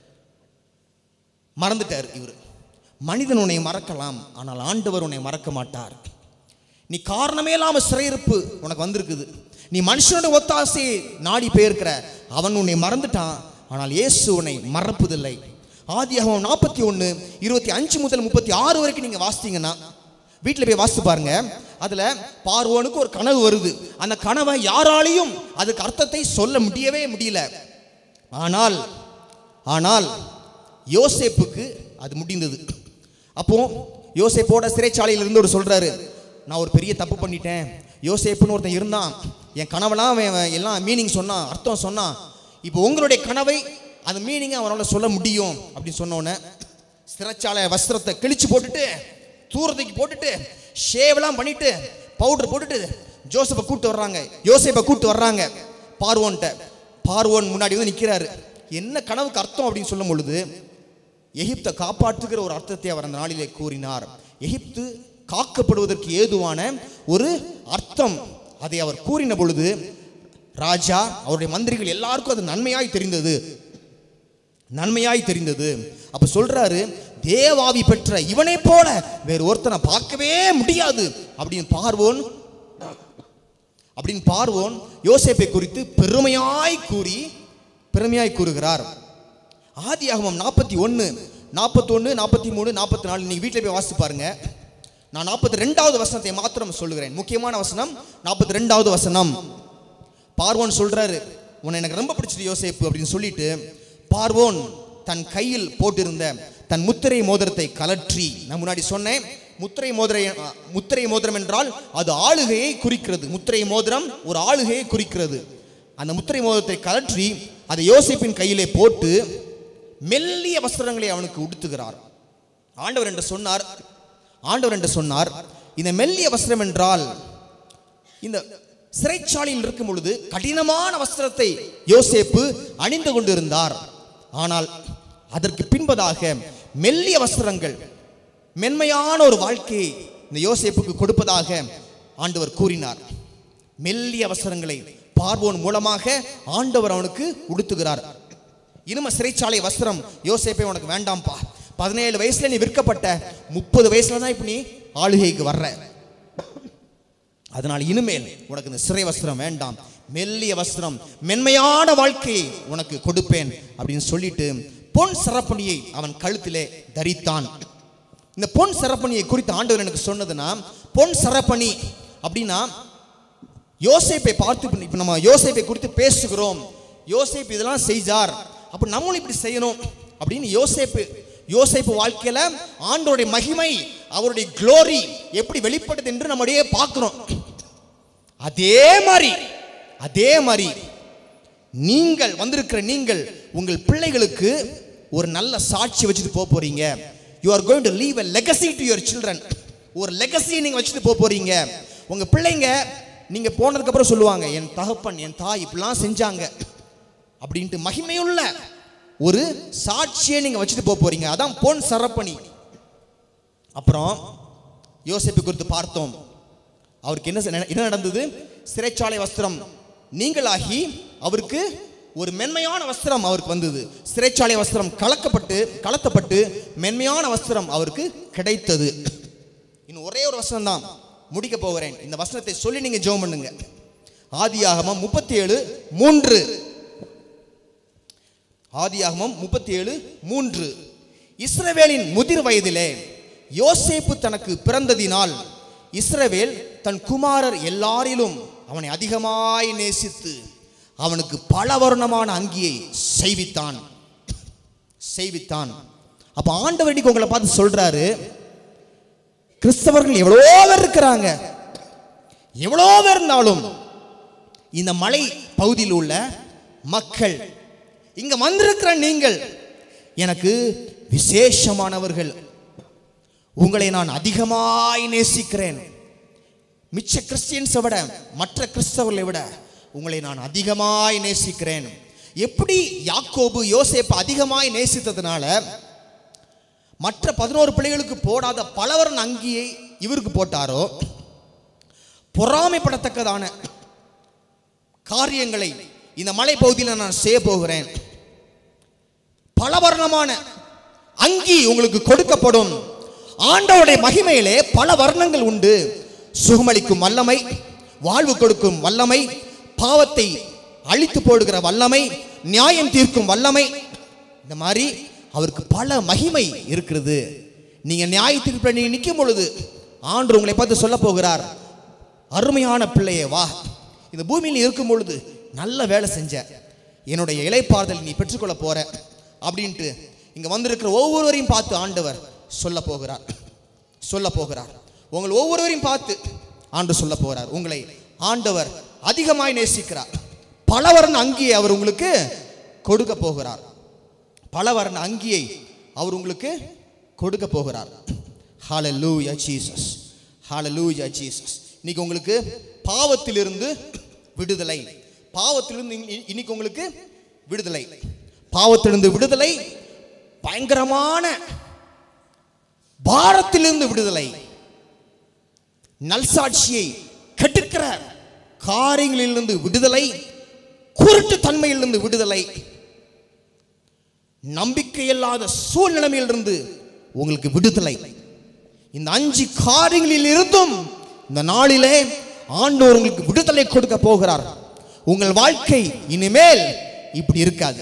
மறந்துட்டார் இவர் மனிதன் உன்னை மறக்கலாம் ஆனால் ஆண்டவர் உன்னை மறக்க மாட்டார் நீ காரணமே இல்லாம சிறையிருப்பு உனக்கு வந்திருக்குது நீ மனுஷனோட ஒத்தாசையை நாடி போயிருக்கிற அவன் உன்னை மறந்துட்டான் ஆனால் இயேசு உன்னை மறப்பதில்லை ஆதியாகமம் நாற்பத்தி ஒன்று இருபத்தி அஞ்சு முதல் முப்பத்தி ஆறு வரைக்கும் நீங்கள் வாசித்தீங்கன்னா வீட்டில் போய் வாசித்து பாருங்க அதில் பார்வோனுக்கு ஒரு கனவு வருது அந்த கனவை யாராலையும் அதுக்கு அர்த்தத்தை சொல்ல முடியவே முடியல ஆனால் ஆனால் யோசேப்புக்கு அது முடிந்தது அப்போ யோசேப்போட சிறைச்சாலையில் இருந்து ஒரு சொல்றாரு நான் ஒரு பெரிய தப்பு பண்ணிட்டேன் யோசேப்புன்னு ஒருத்தன் இருந்தான் என் கனவெல்லாம் அவன் அவன் எல்லாம் மீனிங் சொன்னான் அர்த்தம் சொன்னான் இப்போ உங்களுடைய கனவை அந்த மீனிங்கை அவனால் சொல்ல முடியும் அப்படின்னு சொன்னோன்னே சிறைச்சாலை வஸ்திரத்தை கிழிச்சு போட்டுட்டு தூரத்துக்கு போட்டுட்டு ஷேவெல்லாம் பண்ணிட்டு பவுடர் போட்டுட்டு ஜோசப்பை கூப்பிட்டு வர்றாங்க யோசேப்பை கூப்பிட்டு வர்றாங்க பார்வோன்ட்ட பார்வோன் முன்னாடி வந்து நிற்கிறாரு என்ன கனவுக்கு அர்த்தம் அப்படின்னு சொல்லும் பொழுது எகிப்தை காப்பாற்றுகிற ஒரு அர்த்தத்தை அவர் அந்த நாளிலே கூறினார் எகிப்து காக்கப்படுவதற்கு ஏதுவான ஒரு அர்த்தம் அதை அவர் கூறின பொழுது ராஜா அவருடைய மந்திரிகள் எல்லாருக்கும் அது நன்மையாய் தெரிந்தது நன்மையாய் தெரிந்தது அப்ப சொல்றாரு தேவாவி பெற்ற இவனை போல வேறு ஒருத்தனை பார்க்கவே முடியாது அப்படின்னு பார்வோன் அப்படின்னு பார்வோன் யோசேப்பை குறித்து பெருமையாய் கூறி பெருமையாய் கூறுகிறார் ஆதியாகமம் நாற்பத்தி ஒன்று நாற்பத்தொன்று நாற்பத்தி மூணு நாற்பத்தி நாலு நீங்கள் வீட்டில் போய் வாசித்து பாருங்க நான் நாற்பத்தி ரெண்டாவது வசனத்தை மாத்திரம் சொல்லுகிறேன் முக்கியமான வசனம் நாற்பத்தி ரெண்டாவது வசனம் பார்வோன் சொல்றாரு உன்னை எனக்கு ரொம்ப பிடிச்சது யோசேப்பு அப்படின்னு சொல்லிட்டு பார்வோன் தன் கையில் போட்டிருந்த தன் முத்திரை மோதிரத்தை கலற்றி நான் முன்னாடி சொன்னேன் முத்திரை மோதிரை முத்திரை மோதிரம் என்றால் அது ஆளுகையை குறிக்கிறது முத்திரை மோதிரம் ஒரு ஆளுகையை குறிக்கிறது அந்த முத்திரை மோதிரத்தை கலற்றி அதை யோசேப்பின் கையிலே போட்டு மெல்லிய வஸ்திரங்களை அவனுக்கு உடுத்துகிறார் ஆண்டவர் என்று சொன்னார் ஆண்டவர் என்று சொன்னார் இந்த மெல்லிய வஸ்திரம் என்றால் இந்த சிறைச்சாலையில் இருக்கும் பொழுது கடினமான வஸ்திரத்தை யோசேப்பு அணிந்து கொண்டிருந்தார் ஆனால் அதற்கு பின்பதாக மெல்லிய வஸ்திரங்கள் மென்மையான ஒரு வாழ்க்கையை இந்த யோசேப்புக்கு கொடுப்பதாக ஆண்டவர் கூறினார் மெல்லிய வஸ்திரங்களை பார்வோன் மூலமாக ஆண்டவர் அவனுக்கு உடுத்துகிறார் இனிமே சிறைச்சாலை வஸ்திரம் யோசேப்பை உனக்கு வேண்டாம்ப்பா பதினேழு வயசுல நீ விற்கப்பட்ட முப்பது வயசுல தான் இப்ப நீ ஆளுகைக்கு வர்ற அதனால் இனிமேல் உனக்கு இந்த சிறை வஸ்திரம் வேண்டாம் மெல்லிய வஸ்திரம் மென்மையான வாழ்க்கையை உனக்கு கொடுப்பேன் அப்படின்னு சொல்லிட்டு பொன் சரப்பணியை அவன் கழுத்திலே தரித்தான் இந்த பொன் சரப்பணியை குறித்து ஆண்டவர் எனக்கு சொன்னதுன்னா பொன் சரப்பணி அப்படின்னா யோசேப்பை பார்த்து இப்போ நம்ம யோசேப்பை குறித்து பேசுகிறோம் யோசேப்பு இதெல்லாம் செய்தார் அப்போ நம்மளும் இப்படி செய்யணும் அப்படின்னு யோசேப்பு யோசேப்பு வாழ்க்கையில ஆண்டோருடைய மகிமை அவருடைய க்ளோரி எப்படி வெளிப்படுது என்று நம்முடைய பார்க்கிறோம் அதே மாதிரி அதே மாதிரி நீங்கள் வந்திருக்கிற நீங்கள் உங்கள் பிள்ளைகளுக்கு ஒரு நல்ல சாட்சி வச்சுட்டு போக போறீங்க you are going to leave a legacy to your children ஒரு லெகசியை நீங்க வச்சுட்டு போக போறீங்க உங்க பிள்ளைங்க நீங்க போனதுக்கு அப்புறம் சொல்லுவாங்க என் தகப்பன் என் தாய் இப்படிலாம் செஞ்சாங்க அப்படின்ட்டு மகிமையுள்ள ஒரு சாட்சியை நீங்க வச்சுட்டு போக போறீங்க அதான் பொன் சரப்பணி அப்புறம் யோசிப்பு குறித்து பார்த்தோம் அவருக்கு என்ன செ- என்ன நடந்தது சிறைச்சாலை வஸ்திரம் நீங்களாகி அவருக்கு ஒரு மென்மையான வஸ்திரம் அவருக்கு வந்தது சிறைச்சாலை வஸ்திரம் கலக்கப்பட்டு கலத்தப்பட்டு மென்மையான வஸ்திரம் அவருக்கு கிடைத்தது இன்னும் ஒரே ஒரு வசனம் தான் முடிக்க போகிறேன் இந்த வசனத்தை சொல்லி நீங்க ஜெபம் பண்ணுங்க ஆதியாகமம் முப்பத்தி ஏழு மூன்று ஆதியாகமம் முப்பத்தி ஏழு மூன்று இஸ்ரவேலின் முதிர் வயதிலே யோசேப்பு தனக்கு பிறந்ததினால் இஸ்ரவேல் தன் குமாரர் எல்லாரிலும் அவனை அதிகமாய் நேசித்து அவனுக்கு பல வருணமான அங்கியை செய்வித்தான் செய்வித்தான் அப்ப ஆண்டவர் இன்னைக்கு உங்களை பார்த்து சொல்றாரு கிறிஸ்தவர்கள் எவ்வளோ பேர் இருக்கிறாங்க எவ்வளோ பேர் இருந்தாலும் இந்த மலை பகுதியில் உள்ள மக்கள் இங்க வந்திருக்கிற நீங்கள் எனக்கு விசேஷமானவர்கள் உங்களை நான் அதிகமாய் நேசிக்கிறேன் மிச்ச கிறிஸ்டியன்ஸை விட மற்ற கிறிஸ்தவர்களை விட உங்களை நான் அதிகமாய் நேசிக்கிறேன் எப்படி யாக்கோபு யோசேப்பு அதிகமாய் நேசித்ததுனால மற்ற பதினோரு பிள்ளைகளுக்கு போடாத பலவரன் அங்கியை இவருக்கு போட்டாரோ பொறாமைப்படத்தக்கதான காரியங்களை இந்த மலைப்பகுதியில் நான் செய்ய போகிறேன் பலவர்ணமான அங்கி உங்களுக்கு கொடுக்கப்படும் ஆண்டவருடைய மகிமையிலே பல வர்ணங்கள் உண்டு சுகமளிக்கும் வல்லமை வாழ்வு கொடுக்கும் வல்லமை பாவத்தை அழித்து போடுகிற வல்லமை நியாயம் தீர்க்கும் வல்லமை இந்த மாதிரி அவருக்கு பல மகிமை இருக்கிறது நீங்க நியாய தீர்ப்பில் நீங்க நிற்கும் பொழுது ஆண்டு உங்களை பார்த்து சொல்ல போகிறார் அருமையான பிள்ளையே வா இந்த பூமியில் இருக்கும் பொழுது நல்ல வேலை செஞ்ச என்னுடைய இலைப்பாறுதல் நீ பெற்றுக்கொள்ள போற அப்படின்ட்டு இங்க வந்திருக்கிற ஒவ்வொருவரையும் பார்த்து ஆண்டவர் சொல்ல போகிறார் சொல்ல போகிறார் உங்கள் ஒவ்வொருவரையும் பார்த்து ஆண்டு சொல்ல போகிறார் உங்களை ஆண்டவர் அதிகமாய் நேசிக்கிறார் பலவர்ண அங்கியை அவர் உங்களுக்கு கொடுக்க போகிறார் பலவர்ண அங்கியை அவர் உங்களுக்கு கொடுக்க போகிறார் ஹalleluya ஜீசஸ் ஹalleluya ஜீசஸ் இன்னைக்கு உங்களுக்கு பாவத்திலிருந்து விடுதலை பாவத்திலிருந்து இன்னி- இன்னைக்கு உங்களுக்கு விடுதலை பாவத்திலிருந்து விடுதலை பயங்கரமான பாரத்திலிருந்து விடுதலை நல்சாட்சியை கெடுக்கிற காரியங்களிலிருந்து விடுதலை குருட்டு தன்மையிலிருந்து விடுதலை நம்பிக்கையில்லாத சூழ்நிலைமையிலிருந்து உங்களுக்கு விடுதலை இந்த அஞ்சு காரியங்களில் இருந்தும் இந்த நாளிலே ஆண்டவர் உங்களுக்கு விடுதலை கொடுக்க போகிறார் உங்கள் வாழ்க்கை இனிமேல் இப்படி இருக்காது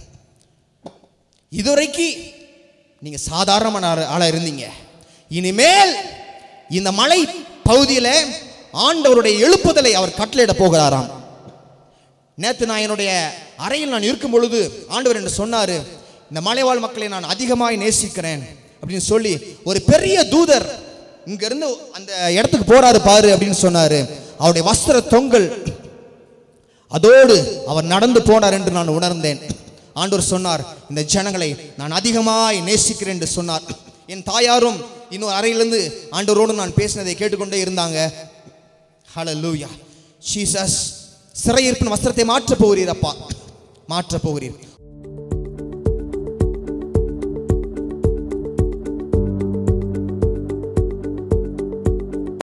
இதுவரைக்கு நீங்க சாதாரணமான ஆளா- ஆளா இருந்தீங்க இனிமேல் இந்த மலை பகுதியில் ஆண்டவருடைய எழுப்புதலை அவர் கட்டளையிட போகிறாராம் நேற்று நான் என்னுடைய அறையில் நான் இருக்கும் பொழுது ஆண்டவர் என்று சொன்னாரு இந்த மலைவாழ் மக்களை நான் அதிகமாய் நேசிக்கிறேன் அப்படின்னு சொல்லி ஒரு பெரிய தூதர் இங்க இருந்து அந்த இடத்துக்கு போறாரு பாரு அப்படின்னு சொன்னாரு அவருடைய வஸ்திர தொங்கல் அதோடு அவர் நடந்து போனார் என்று நான் உணர்ந்தேன் ஆண்டவர் சொன்னார் இந்த ஜனங்களை நான் அதிகமாய் நேசிக்கிறேன் என்று சொன்னார் என் தாயாரும் இன்னொரு அறையிலிருந்து ஆண்டவரோடு நான் பேசினதை கேட்டுக்கொண்டே இருந்தாங்க ஹalleluya ஜீசஸ் சிறையிருப்பின் வஸ்திரத்தை மாற்றப் போகிறீர் அப்பா மாற்றப் போகிறீர்